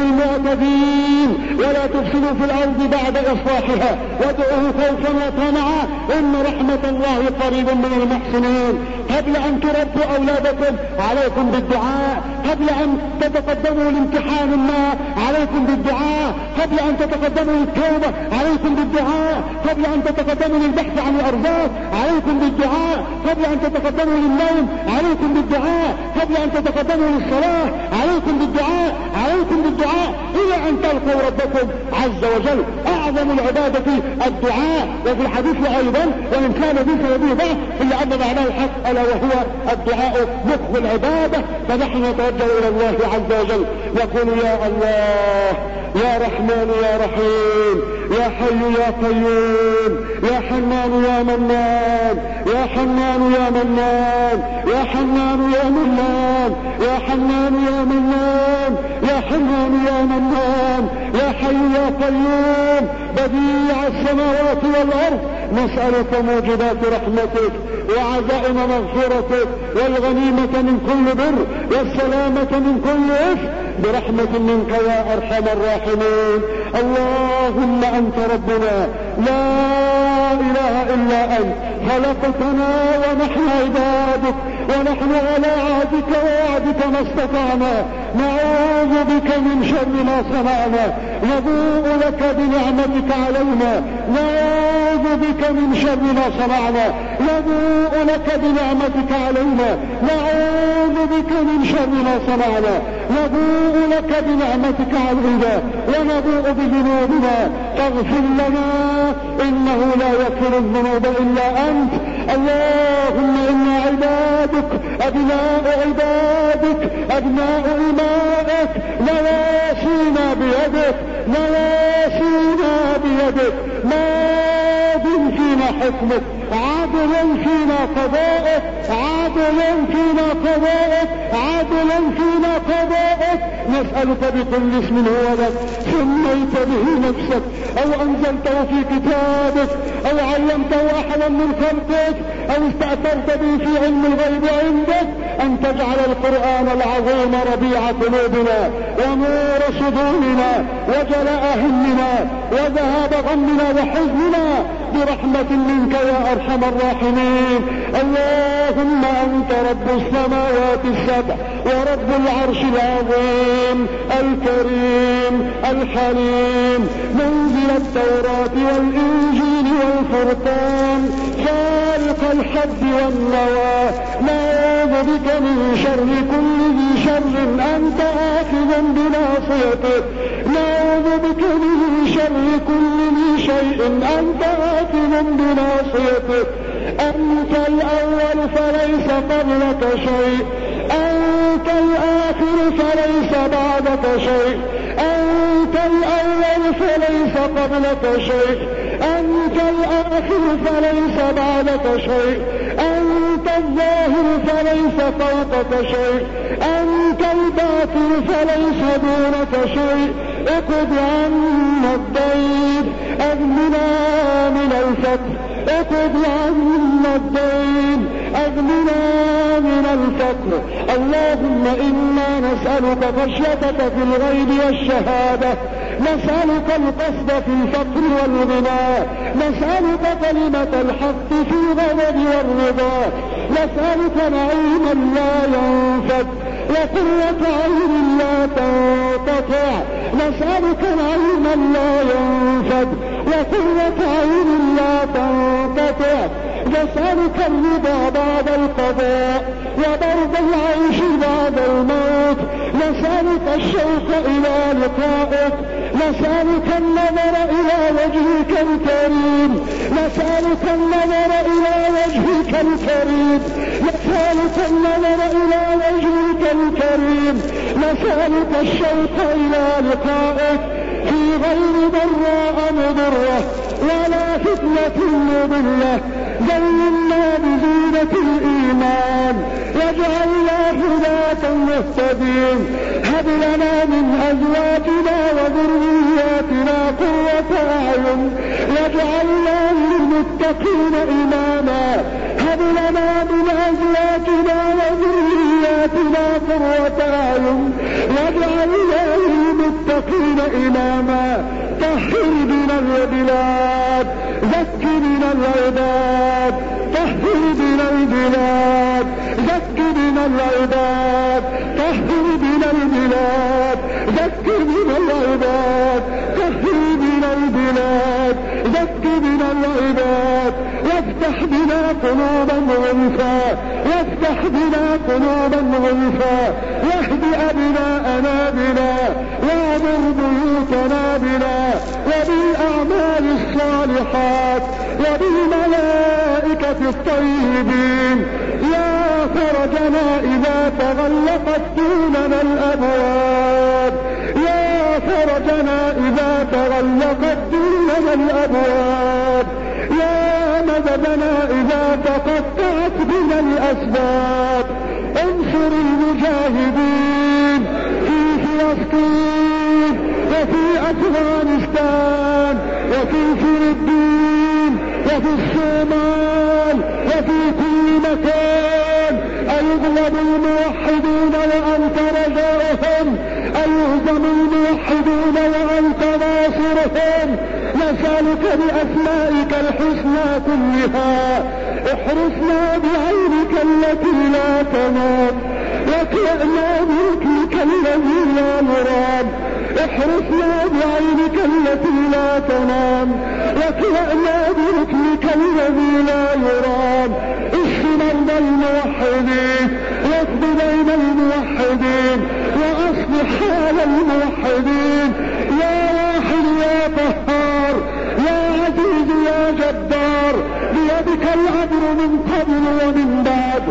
المعتدين ولا تفسدوا في الارض بعد اصلاحها وادعوه خوفا وطمعا ان رحمة الله قريب من المحسنين قبل ان تربوا اولادكم عليكم بالدعاء قبل ان تتقدموا لامتحان ما عليكم بالدعاء قبل ان تتقدموا للتوبة عليكم بالدعاء قبل ان تتقدموا للبحث عن الارزاق عليكم بالدعاء قبل ان تتقدموا للنوم عليكم بالدعاء قبل ان تتقدموا للصلاة عليكم بالدعاء عليكم بالدعاء الى ان تلقوا ربكم عز وجل اعظم العبادة الدعاء وفي الحديث ايضا وان كان في سببه ضعف الا ان معناه الحق الا وهو الدعاء مخ العبادة فنحن نتوجه الى الله عز وجل نقول يا الله يا رحمن يا رحيم يا حي يا قيوم يا حنان يا منان يا حنان يا منان يا حنان يا منان يا حنان يا منان يا حنان يا منان يا حي يا قيوم بديع السماوات والارض نسألك موجبات رحمتك وعزائم مغفرتك والغنيمة من كل بر والسلامة من كل اثم برحمة منك يا ارحم الراحمين اللهم انت ربنا لا اله الا انت خلقتنا ونحن عبادك ونحن على عهدك ووعدك ما استطعنا نعوذ بك من شر ما صنعنا نبوء لك بنعمتك علينا نعوذ بك من شر ما صنعنا نبوء لك بنعمتك علينا نعوذ بك من شر ما صنعنا نبوء لك بنعمتك علينا ونبوء بذنوبنا فاغفر لنا انه لا يغفر الذنوب الا انت اللهم انا عبادك ابناء عبادك ابناء امائك نواسينا بيدك نواسينا بيدك ماض فينا حكمك عدل فينا قضاءك عدل فينا قضاءك عدل فينا قضاءك نسألك بكل اسم هو لك سميت به نفسك او انزلته في كتابك او علمته احدا من خلقك او استأثرت به في علم الغيب عندك ان تجعل القرآن العظيم ربيع قلوبنا ونور صدورنا وجلاء همنا وذهاب غمنا وحزننا برحمة منك يا ارحم الراحمين اللهم انت رب السماوات السبع ورب العرش العظيم الكريم الحليم منزل التوراة والانجيل والفرقان خالق الحب والنوى نعوذ بك من شر كل ذي شر انت اخذ بناصيته نعوذ بك من شر كل ذي شيء أنت آثم بناصيته أنت الأول فليس قبلك شيء أنت الآخر فليس بعدك شيء أنت الأول فليس قبلك شيء أنت الآخر فليس بعدك شيء أنت الظاهر فليس فوقك شيء أنت الباطن فليس دونك شيء اقض عنا الدين أغننا من الفتح اقض عنا الدين اغننا من الفقر اللهم انا نسألك خشيتك في الغيب والشهادة نسألك القصد في الفقر والغنى نسألك كلمة الحق في الغضب والرضا نسألك نعيما لا ينفد وقرة عين لا تنقطع نسألك نعيما لا ينفد وقرة عين لا تنقطع نسألك الرضا بعد القضاء وبرد العيش بعد الموت نسألك الشوق إلى لقائك نسألك النظر إلى وجهك الكريم نسألك النظر إلى وجهك الكريم نسألك النظر إلى وجهك الكريم نسألك الشوق إلى لقائك في غير ضراء مضرة ولا فتنة مضلة زينا بزينة الإيمان واجعلنا هداة مهتدين هب لنا من أزواجنا وذرياتنا قوة أعين واجعلنا للمتقين إماما هب لنا من أزواجنا وذرياتنا قوة أعين واجعلنا للمتقين إماما طهر بنا البلاد زك بنا العباد طهر بنا البلاد زك بنا العباد طهر بنا البلاد زك بنا العباد طهر بنا البلاد زك بنا العباد وافتح بنا قلوبا غلفا وافتح بنا قلوبا غلفا واهد أبناءنا بنا وامر بيوتنا بنا وبالأعمال الصالحات وبالملائكة الطيبين يا فرجنا إذا تغلقت دوننا الأبواب يا فرجنا إذا تغلقت دوننا الأبواب يا مددنا إذا تقطعت بنا الأسباب انصر المجاهدين في فلسطين وفي أفغانستان وفي فلبين وفي الصومال وفي كل مكان أيغلب الموحدون وأنت رجاؤهم أيهزم الموحدون وأنت ناصرهم نسألك بأسمائك الحسنى كلها احرسنا بعينك التي لا تنام واكلأنا بركنك الذي لا يرام احرسنا بعينك التي لا تنام واكلأنا بركنك الذي لا يرام اشف مرضى الموحدين واقض بين الموحدين واصلح حال الموحدين يا واحد يا قهار يا عزيز يا جبار بيدك الامر من قبل ومن بعد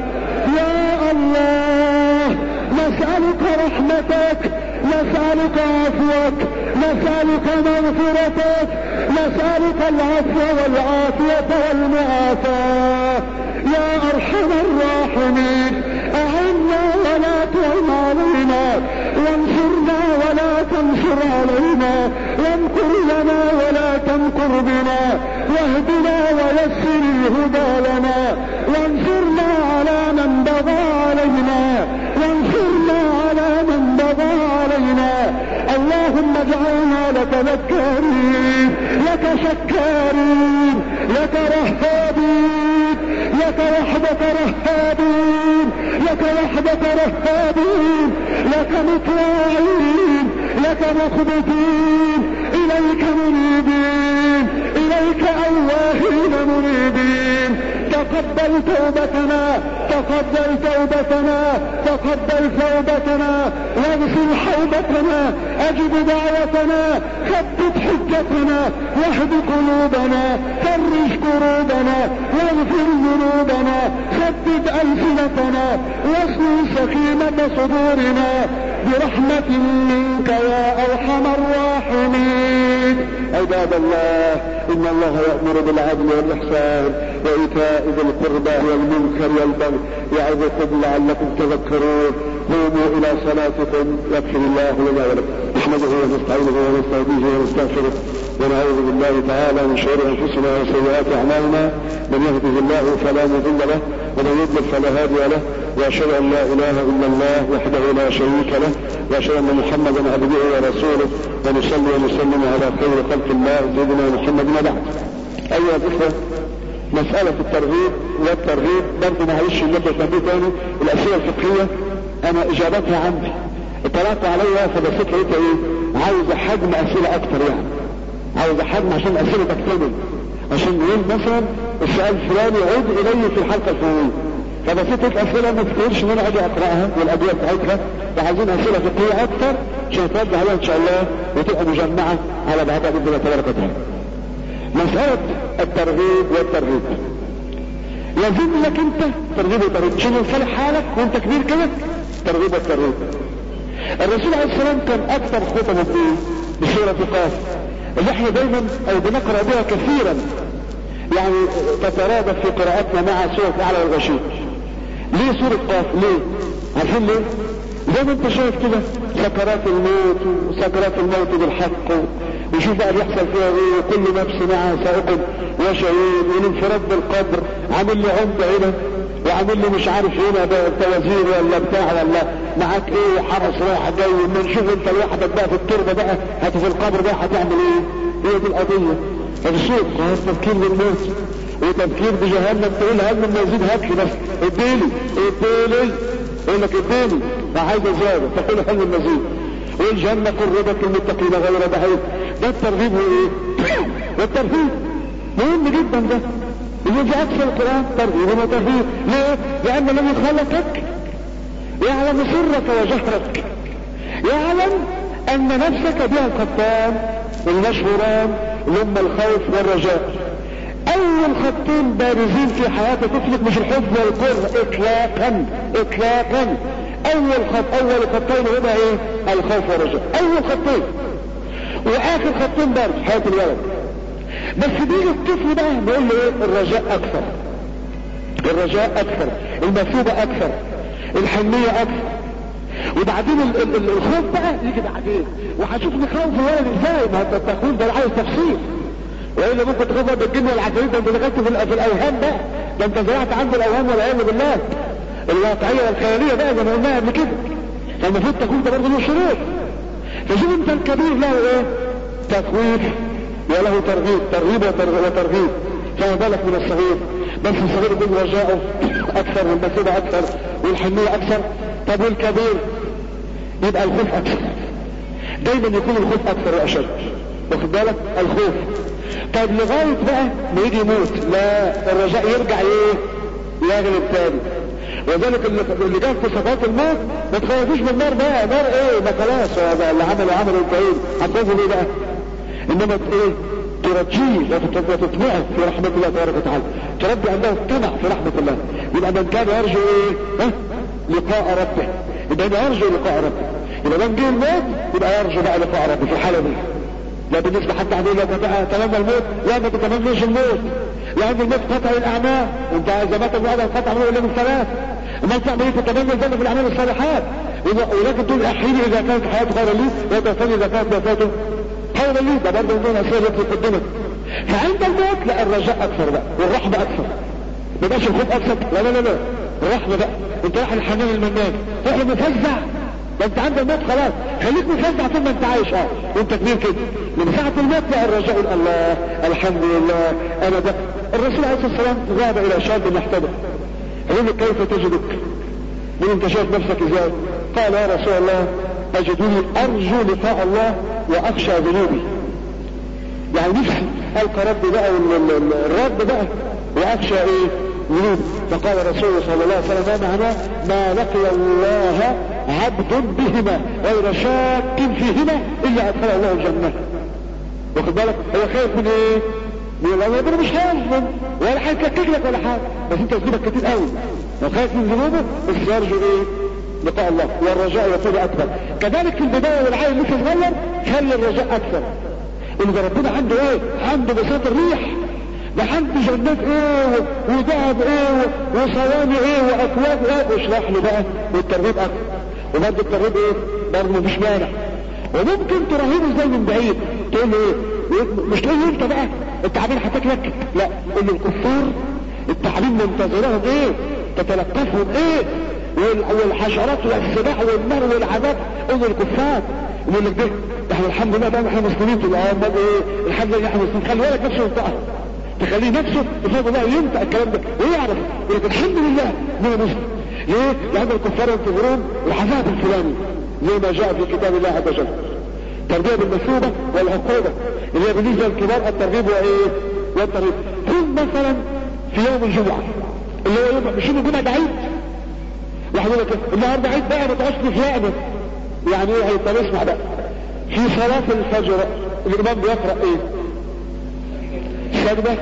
يا الله نسألك رحمتك نسألك عفوك نسألك مغفرتك نسألك العفو والعافية والمعافاة يا أرحم الراحمين أعنا ولا تعن علينا وانصرنا ولا تنصر علينا وامكر لنا ولا تمكر بنا واهدنا ويسر الهدى لنا وانصرنا على من بغى علينا وانصرنا على من بغى علينا اللهم اجعلنا لك ذكارين لك شكارين لك رهابين لك وحدك رهابين لك وحدك رهابين لك مطواعين لك مخبتين إليك منيبين إليك أواهين منيبين تقبل توبتنا تقبل توبتنا تقبل توبتنا واغسل حوبتنا اجب دعوتنا ثبت حجتنا واهد قلوبنا فرج كروبنا واغفر ذنوبنا ثبت السنتنا واصل سكينة صدورنا برحمة منك يا ارحم الراحمين عباد الله ان الله يأمر بالعدل والاحسان وايتاء ذي القربى والمنكر والبغي يعظكم لعلكم تذكرون قوموا الى صلاتكم يغفر الله لنا ولكم نحمده ونستعينه ونستهديه ونستغفره ونعوذ بالله تعالى من شرور انفسنا وسيئات اعمالنا من يهده الله فلا مضل له ومن يضلل فلا هادي له واشهد ان لا اله الا الله وحده لا شريك له واشهد ان محمدا عبده ورسوله ونصلي ونسلم على خير خلق الله سيدنا محمد ما بعد ايها الاخوه مسألة الترغيب والترغيب برضه معلش نبدأ تنبيه تاني الأسئلة الفقهية أنا إجابتها عندي اطلعت عليها فبصيت لقيتها إيه؟ عاوزة حجم أسئلة أكتر يعني عاوزة حجم عشان الأسئلة تكتمل عشان نقول مثلا السؤال الفلاني عود إلي في الحلقة الفلانية فبصيت لقيت أسئلة ما تقولش إن أنا أجي أقرأها والأدوية بتاعتها فعايزين أسئلة فقهية أكتر عشان ترد عليها إن شاء الله وتبقى مجمعة على بعضها بإذن الله تبارك وتعالى. مسألة الترغيب والترهيب لازم لك انت ترغيب وترهيب عشان يصلح حالك وانت كبير كده ترغيب والترهيب الرسول عليه السلام كان اكثر خطبه بايه بسورة قاف اللي احنا دايما او بنقرا بها كثيرا يعني تترادف في قراءتنا مع سورة الاعلى والغشيم ليه سورة قاف ليه عارفين ليه زي ما انت شايف كده سكرات الموت وسكرات الموت بالحق وشوف بقى بيحصل فيها ايه وكل نفس معها سائق وشهيد والانفراد بالقبر عامل لي عمده هنا وعامل لي مش عارف هنا توازير ولا بتاع ولا معاك ايه وحرس رايح جاي وما نشوف انت لوحدك بقى في التربه بقى هت في القبر بقى هتعمل ايه؟ هي دي القضيه فالسوق هو التفكير بالموت وتفكير بجهنم تقول هل من مزيد هات لي بس اديلي اديلي يقول لك اديني فعايز زياده تقول هل من مزيد والجنة قربت للمتقين غير بعيد ده الترغيب وايه والترهيب مهم جدا ده يجي اكثر القرآن ترغيب وترهيب ليه لان الذي خلقك يعلم سرك وجهرك يعلم ان نفسك بها الخطان المشهوران هم الخوف والرجاء اول خطين بارزين في حياة طفلك مش الحب والكره اطلاقا اطلاقا اول خط اول خطين هما ايه الخوف والرجاء اول خطين واخر خطين برضه حياة الولد بس بيجي الطفل بقى بيقول له ايه الرجاء اكثر الرجاء اكثر المثوبة اكثر الحنية اكثر وبعدين ال ال ال الخوف بقى يجي بعدين وهشوف نخوف الولد ازاي ما انت التخويف ده عايز تفصيل والا ممكن تخوف بالجن والعفاريت ده انت دخلت في, في الاوهام بقى ده انت زرعت عنده الاوهام والعياذ بالله الواقعية والخيالية بقى زي ما قلناها قبل كده فالمفروض تكون ده برضه له شروط فشوف انت الكبير له ايه تخويف وله ترغيب ترغيب وترغيب فما بالك من الصغير بس الصغير يكون رجاؤه اكثر والبسيطة اكثر والحنية اكثر طب والكبير يبقى الخوف اكثر دايما يكون الخوف اكثر واشد واخد بالك الخوف طيب لغاية بقى ما يجي يموت لا الرجاء يرجع ايه يغلب تاني وذلك اللي جاب في صفات الموت ما تخافوش من النار بقى نار ايه ده خلاص اللي عمله عمله انتهين هتخافوا ليه بقى انما ايه ترجيه وتطمعه في رحمة الله تبارك وتعالى تربي انه اطمع في رحمة الله يبقى من كان يرجو ايه ها لقاء ربه يبقى ده يرجو لقاء ربه يبقى من جه الموت يبقى يرجو بقى لقاء ربه في الحالة دي لا بالنسبة حتى هدول لو تمنى الموت لا ما تتمنيش الموت لان الموت قطع الاعمال وانت اذا مات ابن ادم قطع من الا من ثلاث ما تعمل ايه تتمنى الجنه في الاعمال الصالحات ولكن تقول احيني اذا كانت حياته خيرا لي وتوفاني اذا كانت وفاته خيرا لي ده برضه من ضمن الاسئله التي قدمت فعند الموت لا الرجاء اكثر بقى والرحمه اكثر ما بقاش الخوف اكثر لا لا لا لا الرحمه بقى انت رايح الحنان المنان رايح مفزع ده انت عند الموت خلاص خليك مفزع طول ما انت عايش اه وانت كبير كده من ساعة الموت بقى الرجاء الله الحمد لله انا ده الرسول عليه الصلاة والسلام ذهب الى شاب محتضر قال له كيف تجدك من انت شايف نفسك ازاي قال يا رسول الله اجدني ارجو لقاء الله واخشى ذنوبي يعني نفسي القى ربي بقى والرب بقى واخشى ايه ذنوب فقال رسول صلى الله عليه وسلم ما معناه ما لقي الله عبد بهما غير شاك فيهما الا ادخله الله الجنه واخد بالك هو خايف من ايه من الأمر مش هيظلم ولا هيككك لك ولا حاجة بس انت ذنوبك كتير قوي لو خايف من ذنوبه بس يرجو ايه لقاء الله والرجاء يكون اكبر كذلك في البداية والعين لسه صغير خلي الرجاء اكثر ان ده ربنا عنده ايه عنده بساط الريح ده عنده جنات ايه وذهب ايه وصواني ايه واكواب ايه واشرح له بقى والترغيب اكثر وبرضه الترغيب ايه برضه مفيش مانع وممكن ترهبه ازاي من بعيد تقول له ايه مش تقول له انت بقى التعابين هتاكلك لا قول له الكفار التعابين منتظرهم ايه تتلقفهم ايه والحشرات والسباع والنار والعذاب قول له الكفار يقول لك ده احنا الحمد لله بقى احنا مسلمين في الامه ايه الحمد لله احنا مسلمين خلي بالك نفسه ينطقها تخليه نفسه بفضل الله ينطق الكلام ده ويعرف يقول لك الحمد لله ان انا مسلم ليه؟ لان الكفار ينتظرون العذاب الفلاني زي ما جاء في كتاب الله عز وجل التربيه بالمثوبه والعقوبه اللي هي بالنسبه للكبار الترغيب وايه؟ والترغيب كن مثلا في يوم الجمعه اللي هو يوم مش يوم الجمعه ده عيد واحد يقول لك النهارده عيد بقى ما تقعدش تفلقنا يعني ايه هيبقى اسمع بقى في صلاه الفجر الامام بيقرا ايه؟ سجده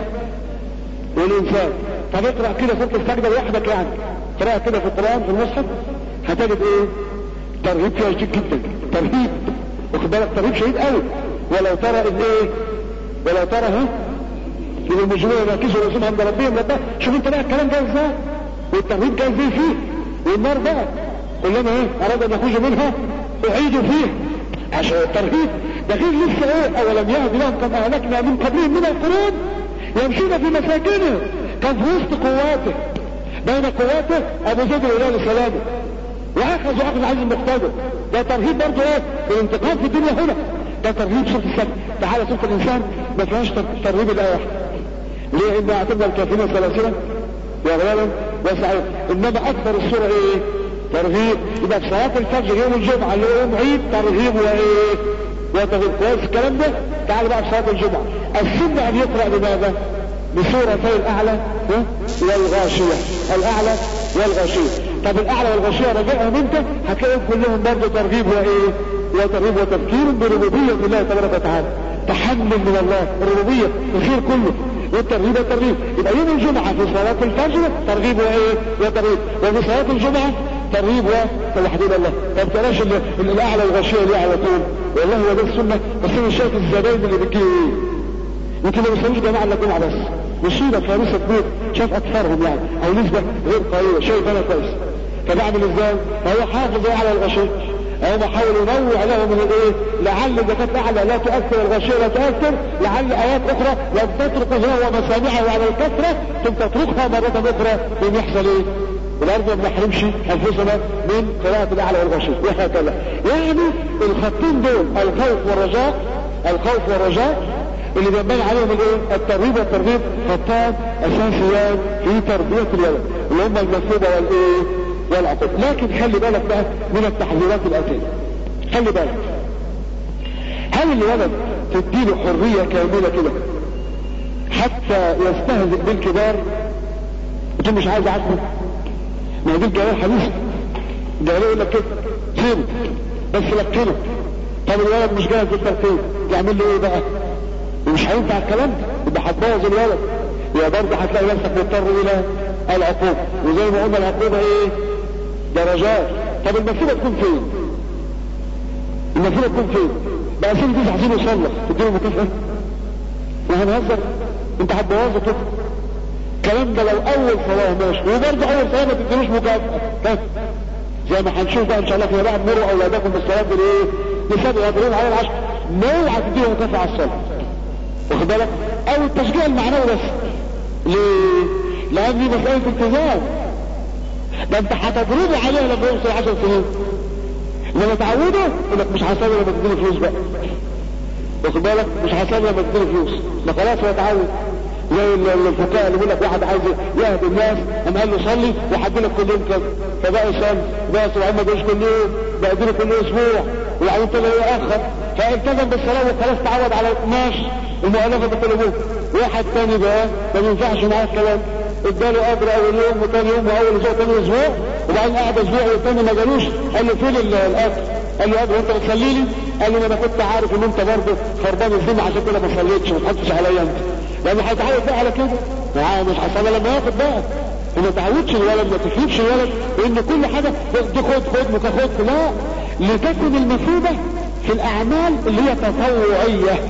والانسان طب اقرا كده سوره السجده لوحدك يعني اقراها كده في القران في المصحف هتجد ايه؟ ترهيب فيها شديد جدا ترهيب واخد بالك ترهيب شديد قوي ولو ترى ان ايه ولو ترى ها من المجنون يركزوا رسول عند ربهم لا شوف انت بقى الكلام ده ازاي والترهيب جاي ازاي فيه والنار بقى كلما ايه اراد ان يخرج منها اعيدوا فيه عشان الترهيب ده غير لسه ايه اولم يهد لهم كما اهلكنا من قبلهم من القرون يمشون في مساكنهم كان في وسط قواته بين قواته ابو زيد الهلال سلامه واخذوا اخذ عزيز المقتدر ده ترهيب برضه ايه الانتقام في الدنيا هنا ده ترهيب سوره السبت تعالى سوره الانسان ما فيهاش ترهيب الايه واحده ليه ان اعتبنا الكافرين سلاسلا واغلالا وسعير انما اكثر السوره ايه ترهيب يبقى في صلاه الفجر يوم الجمعه اللي هو يوم عيد ترهيب وايه وترهيب كويس الكلام ده تعالى بقى في صلاه الجمعه السنه ان يقرا بماذا بسورتي الاعلى والغاشيه الاعلى والغاشيه طب الاعلى والغاشيه راجعهم انت هتلاقيهم كلهم برضه ترغيب وايه وترغيب وتفكير بربوبيه الله تبارك وتعالى تحمل من الله الربوبيه يصير كله والترغيب والترغيب يبقى يوم الجمعه في صلاه الفجر ترغيب وايه وترغيب وفي صلاه الجمعه ترغيب وتوحيد الله طب بلاش الاعلى والغاشيه دي على طول والله هو ده السنه بس انا شايف الزباين اللي بتجي ايه يمكن ما بيصلوش جماعه الا الجمعه بس مصيبه كارثه كبيره شايف اكثرهم يعني او نسبه غير قليله شايف انا كويس فبعمل ازاي؟ فهو حافظ على الغشيه هو بحاول ينوع له من الايه لعل اذا كانت اعلى لا تؤثر الغشيه لا تؤثر لعل ايات اخرى لم تترك هو مسامعه على الكثره ثم تتركها مره اخرى ثم يحصل ايه؟ والارض ما نحرمش انفسنا من قراءه الاعلى والغشيه وهكذا يعني الخطين دول الخوف والرجاء الخوف والرجاء اللي بينبني عليهم الايه الترغيب والترغيب خطان اساسيان في تربيه الولد اللي هم المثوبه والايه والعقوبه لكن خلي بالك بقى من التحذيرات الاتيه خلي بالك هل الولد تديله حريه كامله كده حتى يستهزئ بالكبار انت مش عايز عقله ما دي الجواب حديث الجواب يقول لك كده سيبه بس لكنه طب الولد مش جاهز للترتيب يعمل له ايه بقى ومش هينفع الكلام ده يبقى هتبوظ الولد يبقى برضه هتلاقي نفسك مضطر الى العقوبه وزي ما قلنا العقوبه ايه درجات طب المسيره تكون فين المسيره تكون فين بقى سن تسع سنين يصلح تديله مكافاه ما هنهزر انت هتبوظه كده الكلام ده لو اول صلاه ماشي وبرضه اول صلاه ما تديلوش مكافاه زي ما هنشوف بقى ان شاء الله فيما بعد مروا اولادكم بالصلاه بالايه؟ بسبع يضربون على العشر ما هتديله مكافاه على الصلاه واخد بالك او التشجيع المعنوي بس ليه لان دي مسألة التزام ده انت هتضربه عليها لما يوصل 10 سنين لما تعوده يقول لك مش هصلي لما تديله فلوس بقى واخد بالك مش هصلي لما تديله فلوس ده خلاص هو اتعود زي الفقهاء اللي بيقول لك واحد عايز يهدي الناس قام قال له صلي وهدي لك كل يوم كذا فبقى يصلي بقى سبحان ما جاش كل يوم بقى يديله كل اسبوع وبعدين ابتدى يأخر فالتزم بالصلاه وخلاص تعود على 12 المؤلفه بقلوبهم واحد تاني بقى ما ينفعش معاه الكلام اداله اجر اول يوم وثاني يوم واول اسبوع ثاني اسبوع وبعدين قعد اسبوع والثاني ما جالوش قال له فين الاجر؟ قال له اجر انت بتصلي لي؟ قال له انا كنت عارف ان انت برضه خربان الدنيا عشان كده ما صليتش ما تحطش عليا انت لانه هيتعود بقى على كده مش هيصلي لما ياخد بقى وما تعودش الولد ما تفهمش الولد ان كل حاجه دي خد خد وتاخد لا لتكن المثوبه في الاعمال اللي هي تطوعيه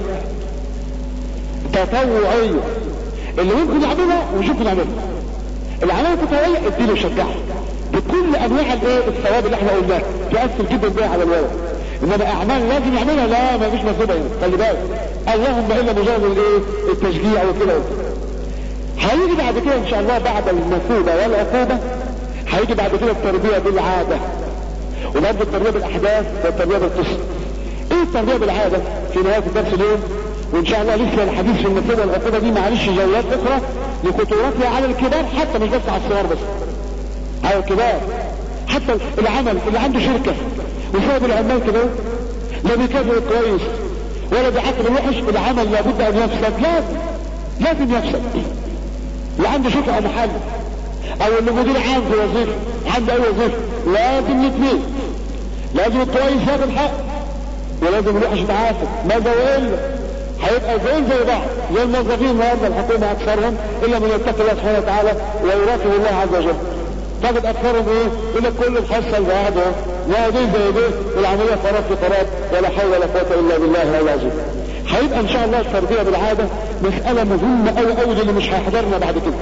تطوعيه اللي ممكن يعملها ومش ممكن يعملها العمليه التطوعيه اديله شجعه بكل انواع الايه الثواب اللي احنا قلناه تؤثر جدا بيها على الولد انما اعمال لازم يعملها لا ما فيش مثوبه هنا خلي بالك اللهم الا مجرد الايه التشجيع وكده وكده هيجي بعد كده ان شاء الله بعد المثوبه والعقوبه هيجي بعد كده التربيه بالعاده وبرضه التربيه بالاحداث والتربيه بالقصه ايه التربيه بالعاده في نهايه الدرس اليوم وان شاء الله لسه الحديث في المثوبه والعقوبه دي معلش جولات اخرى لخطورتها على الكبار حتى مش بس على الصغار بس على الكبار حتى العمل اللي عنده شركه وسبب العمال كده لا بيكافئ كويس ولا بيعاقب الوحش العمل لابد ان يفسد لازم لازم يفسد اللي عنده شركه او محل او اللي مدير عام في وظيفه عنده اي وظيفه لازم الاثنين لازم الكويس ياخد حق ولازم الوحش يتعافى ماذا والا هيبقى زين زي بعض زي الموظفين النهارده الحكومه اكثرهم الا من يتقي الله سبحانه وتعالى ويراقب الله عز وجل تجد اكثرهم ايه يقول لك كل محصل بعضه ما دي زي دي والعمليه قرار في قرار ولا حول ولا قوه الا بالله العلي العظيم هيبقى ان شاء الله التربيه بالعاده مساله مهمه قوي قوي اللي مش هيحضرنا بعد كده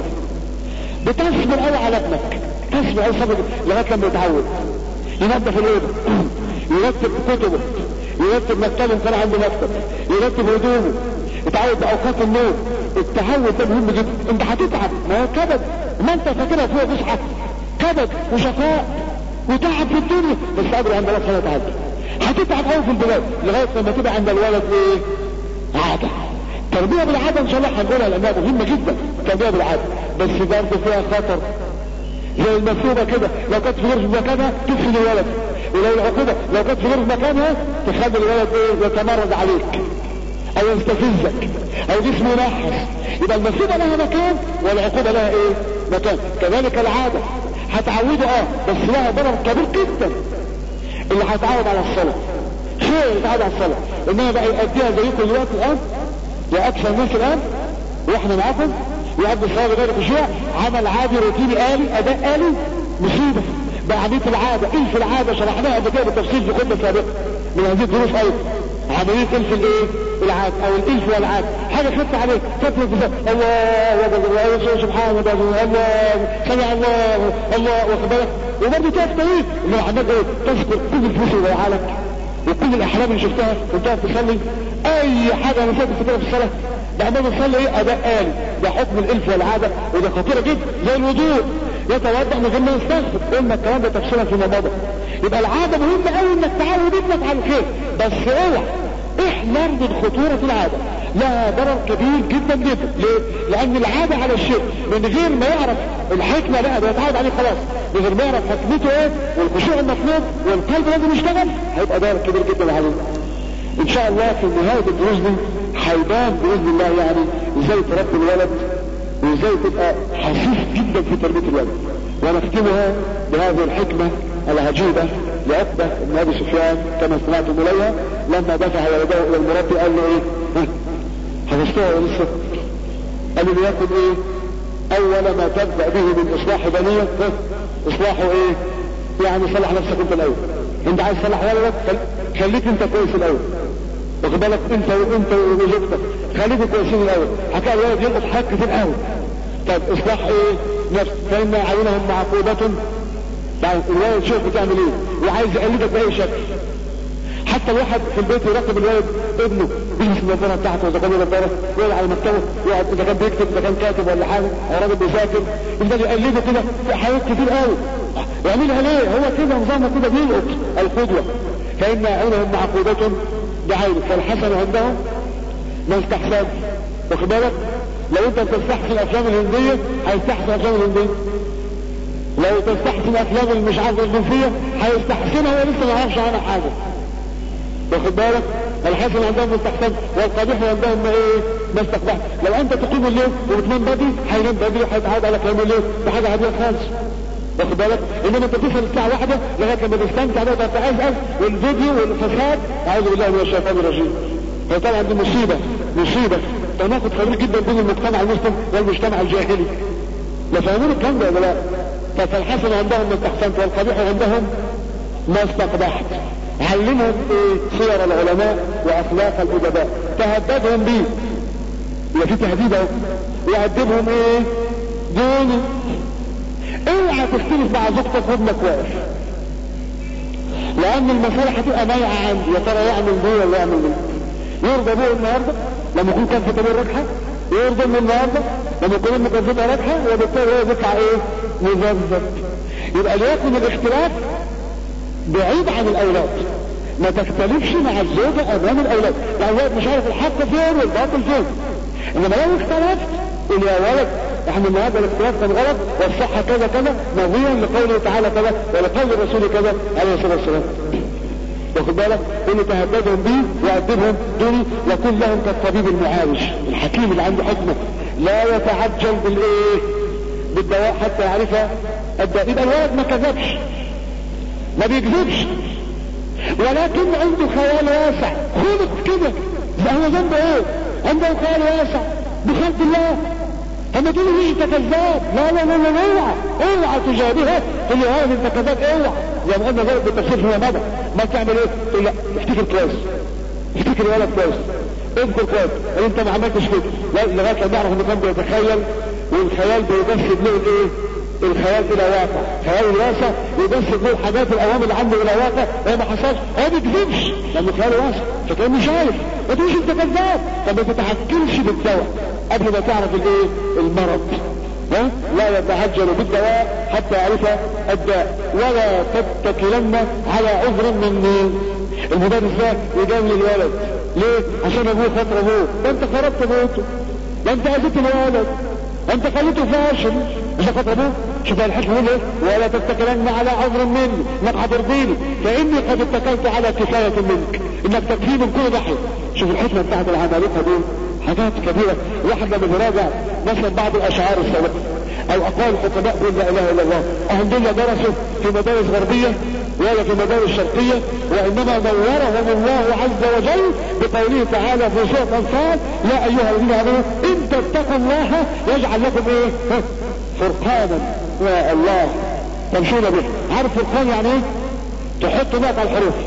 بتصبر قوي على ابنك تصبر قوي صبر لغايه لما يتعود ينظف الاوضه يرتب كتبه يرتب مكتبه كان عنده مكتب يرتب هدومه يتعود باوقات النوم التعود ده مهم جدا انت هتتعب ما هو كبد ما انت فاكرها فوق تصحى كبد وشقاء وتعب في الدنيا بس قادر عند الله سبحانه وتعالى هتتعب قوي في البلاد لغايه لما تبقى عند الولد ايه عاده التربيه بالعاده ان شاء الله هنقولها لانها مهمه جدا التربيه بالعاده بس برضه فيها خطر زي المثوبه كده لو كانت في غير مكانها تفسد الولد ولو العقوبه لو كانت في غير مكانها تخلي الولد ايه يتمرد عليك او يستفزك او جسمه ينحس يبقى المثوبه لها مكان والعقوبه لها ايه مكان كذلك العاده هتعوده اه بس لها ضرر كبير جدا اللي هيتعود على الصلاه خير يتعود على الصلاه انما بقى يأديها زيكم دلوقتي الان يا اكثر الناس الان واحنا معاكم يؤدي الصلاه بغير خشوع عمل عادي روتيني آلي اداء آلي مصيبه بقى عمليه العاده الف العاده شرحناها قبل كده بالتفصيل في خطبه سابقه من هذه الدروس ايضا عمليه الف الايه العاد او الالف والعاد حاجه خدت عليك فتره في الله الله سبحانه وتعالى الله سمع الله الله واخد بالك وبرضه تقف طويل اللي عمال ايه تذكر كل الفلوس اللي ضيعها لك وكل الاحلام اللي شفتها وانت تصلي اي حاجه انا شايف في الصلاه بعد ما تصلي ايه اداء آلي ده حكم الالف والعاده وده خطيره جدا زي الوضوء يتوضا من غير ما يستغفر قلنا الكلام ده تفصيلا فيما مضى يبقى العاده مهمه قوي انك تعود ابنك على الخير بس اوعى احذر من خطورة العادة لها ضرر كبير جدا جدا ليه؟ لان العادة على الشيء من غير ما يعرف الحكمة بقى بيتعود عليه خلاص من غير ما يعرف حكمته ايه والخشوع المطلوب والقلب لازم يشتغل هيبقى ضرر كبير جدا عليه ان شاء الله في نهاية الدروس دي هيبان باذن الله يعني ازاي تربي الولد وازاي تبقى حسيس جدا في تربية الولد ونختمها بهذه الحكمة العجيبة لعقبة بن ابي سفيان كما سمعتم اليها لما دفع ولده الى المربي قال له ايه حفظتها ولا لسه قال له ليكن ايه اول ما تبدا به من اصلاح بنيه اصلاحه ايه يعني صلح نفسك انت الاول انت عايز تصلح ولدك خليك انت كويس الاول واخد بالك انت وانت وزوجتك خليكوا كويسين الاول حكى الولد يلقط حاجات كتير قوي طب اصلاح ايه نفس فان عينهم معقوبة بعد الولد شوف بتعمل ايه وعايز يقلدك باي شكل حتى الواحد في البيت يراقب الولد ابنه بيلبس النظاره بتاعته اذا كان نظاره يقعد على مكتبه يقعد اذا كان بيكتب اذا كان كاتب ولا حاجه او راجل بيذاكر يفضل يقلده كده في حاجات كتير قوي يعملها ليه؟ هو كده نظامه كده بيلقط القدوه فان عينهم معقوبة بعينك فالحسن عندهم ما استحسن واخد بالك لو انت بتستحسن الافلام الهنديه هيستحسن الافلام الهنديه لو تستحسن افلام المش عارف الجنسيه هيستحسنها هو لسه ما يعرفش عنها حاجه واخد بالك الحسن عندهم مستحسن والقبيح عندهم ما ايه ما استقبح لو انت تقوم الليل وبتنام بدري هينام بدري وهيتعاد على كلام الليل ده حاجه عاديه خالص واخد بالك انما انت توصل الساعه واحده لغايه لما تستمتع بقى تتعزز والفيديو والفساد اعوذ بالله من الشيطان الرجيم فطبعا دي مصيبه مصيبه تناقض خطير جدا بين المجتمع المسلم والمجتمع الجاهلي لا فاهمين الكلام ده ولا لا فالحسن عندهم ما استحسنت والقبيح عندهم ما استقبحت علمهم ايه سير العلماء واخلاق الادباء تهددهم بيه يبقى في تهديد اهو يهددهم ايه دون اوعى تختلف مع زوجتك وابنك واقف لان المسألة هتبقى مايعة عندي يا ترى يعمل دي ولا يعمل دي يرضى ابوه النهارده لما يكون كان في تمرين ركحه يرضى من النهارده لما يكون امه كان في ركحه وبالتالي هو بيطلع ايه مذبذب يبقى ليكن الاختلاف بعيد عن الاولاد ما تختلفش مع الزوجة امام الاولاد الاولاد مش عارف الحق فين والباطل فين انما لو اختلفت قول يا ولد احنا النهارده الاختلاف كان غلط والصحة كذا كذا نظيرا لقوله تعالى كذا ولقول الرسول كذا عليه الصلاة والسلام واخد بالك اللي تهددهم بيه وأدبهم دوني وكن لهم كالطبيب المعالج الحكيم اللي عنده حكمة لا يتعجل بالايه بالدواء حتى يعرف الدواء يبقى الولد ما كذبش ما بيكذبش ولكن عنده خيال واسع خلق كده هو ذنبه ايه عنده خيال واسع بخلق الله اما تقول لي انت كذاب لا لا لا لا اوعى اوعى تجابهها تقول لي هذا انت كذاب اوعى زي ما قلنا ذلك بالتفسير في مدى ما تعمل ايه تقول لا افتكر كويس افتكر الولد كويس اذكر كويس انت ما عملتش كده لغايه لما يعرف انه كان بيتخيل والخيال بيجسد له الايه الخيال الى واقع خيال الواسع يجسد له الحاجات الاوامر اللي عنده الى واقع هو ما حصلش هو ما بيكذبش لانه خيال واسع فكانه شايف ما تقولش انت كذاب فما تتحكمش بالدواء قبل ما تعرف الايه المرض ها؟ لا يتعجل بالدواء حتى يعرف الداء ولا تتكلن على عذر من المدرس ده يجامل الولد ليه عشان ابوه خاطر ابوه ده انت خربت بيته ده انت اذيت الولد انت خليته فاشل مش خاطر ابوه شوف الحكمه يقول ايه ولا تتكلن على عذر مني انك هترضيني فاني قد اتكلت على كفايه منك انك تكفيه من كل ضحيه شوف الحكمه بتاعت العمالقه دي حاجات كبيرة الواحد لما بيراجع مثلا بعض الاشعار السابقة او اقوال الحكماء قول لا اله الا الله اهم دول درسوا في مدارس غربية ولا في مدارس شرقية وانما نورهم الله عز وجل بقوله تعالى في سورة انفال يا ايها الذين امنوا ان تتقوا الله يجعل لكم ايه فرقانا يا الله تمشون به عارف فرقان يعني ايه تحط نقط على الحروف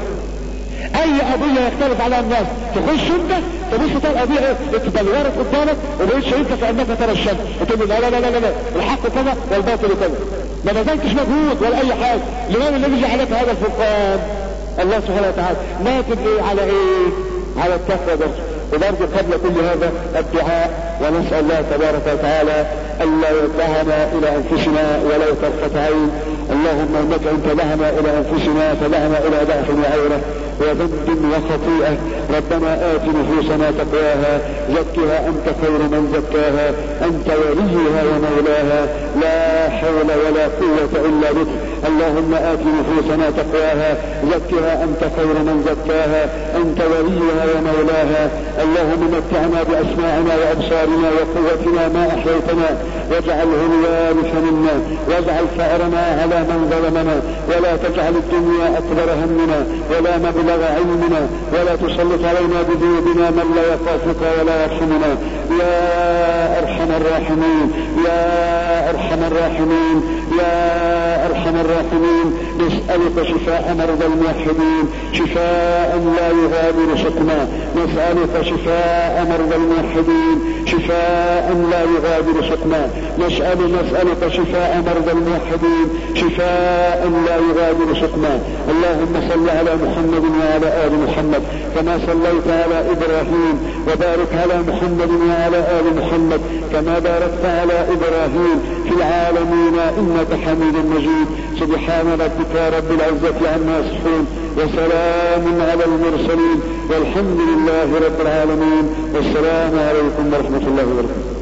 اي قضية يختلف عليها الناس تخش انت تبص تلاقي القضية ايه اتبلورت قدامك وبقيت شايفها كانك ترى الشمس وتقول لا لا لا لا لا الحق كذا والباطل كذا ما بذلتش مجهود ولا اي حاجة لماذا الذي جعلك هذا الفرقان الله سبحانه وتعالى ما تبقي على ايه على التقوى بس وبرضه قبل كل هذا الدعاء ونسأل الله تبارك وتعالى ألا يدعنا إلى أنفسنا ولو طرفة عين اللهم انك انت لهنا الى انفسنا فلهنا الى ضعف وعيره وذنب وخطيئه ربنا ات نفوسنا تقواها زكها انت خير من زكاها انت وليها ومولاها لا حول ولا قوه الا بك اللهم ات نفوسنا تقواها زكها انت خير من زكاها انت وليها ومولاها اللهم متعنا باسماعنا وابصارنا وقوتنا ما احييتنا واجعله الوارث منا واجعل ثارنا على من ظلمنا ولا تجعل الدنيا اكبر همنا ولا مبلغ علمنا ولا تسلط علينا بذنوبنا من لا يخافك ولا يرحمنا يا ارحم الراحمين يا ارحم الراحمين يا ارحم الراحمين نسألك شفاء مرضى الموحدين شفاء لا يغادر سقما نسألك شفاء مرضى الموحدين شفاء لا يغادر سقما نسأل نسألك شفاء مرضى الموحدين شفاء لا يغادر سقما اللهم صل على محمد وعلى آل محمد كما صليت على إبراهيم وبارك على محمد وعلى آل محمد كما باركت على إبراهيم في العالمين إنك حميد مجيد سبحان ربك رب العزة عما يصفون وسلام على المرسلين والحمد لله رب العالمين والسلام عليكم ورحمة الله وبركاته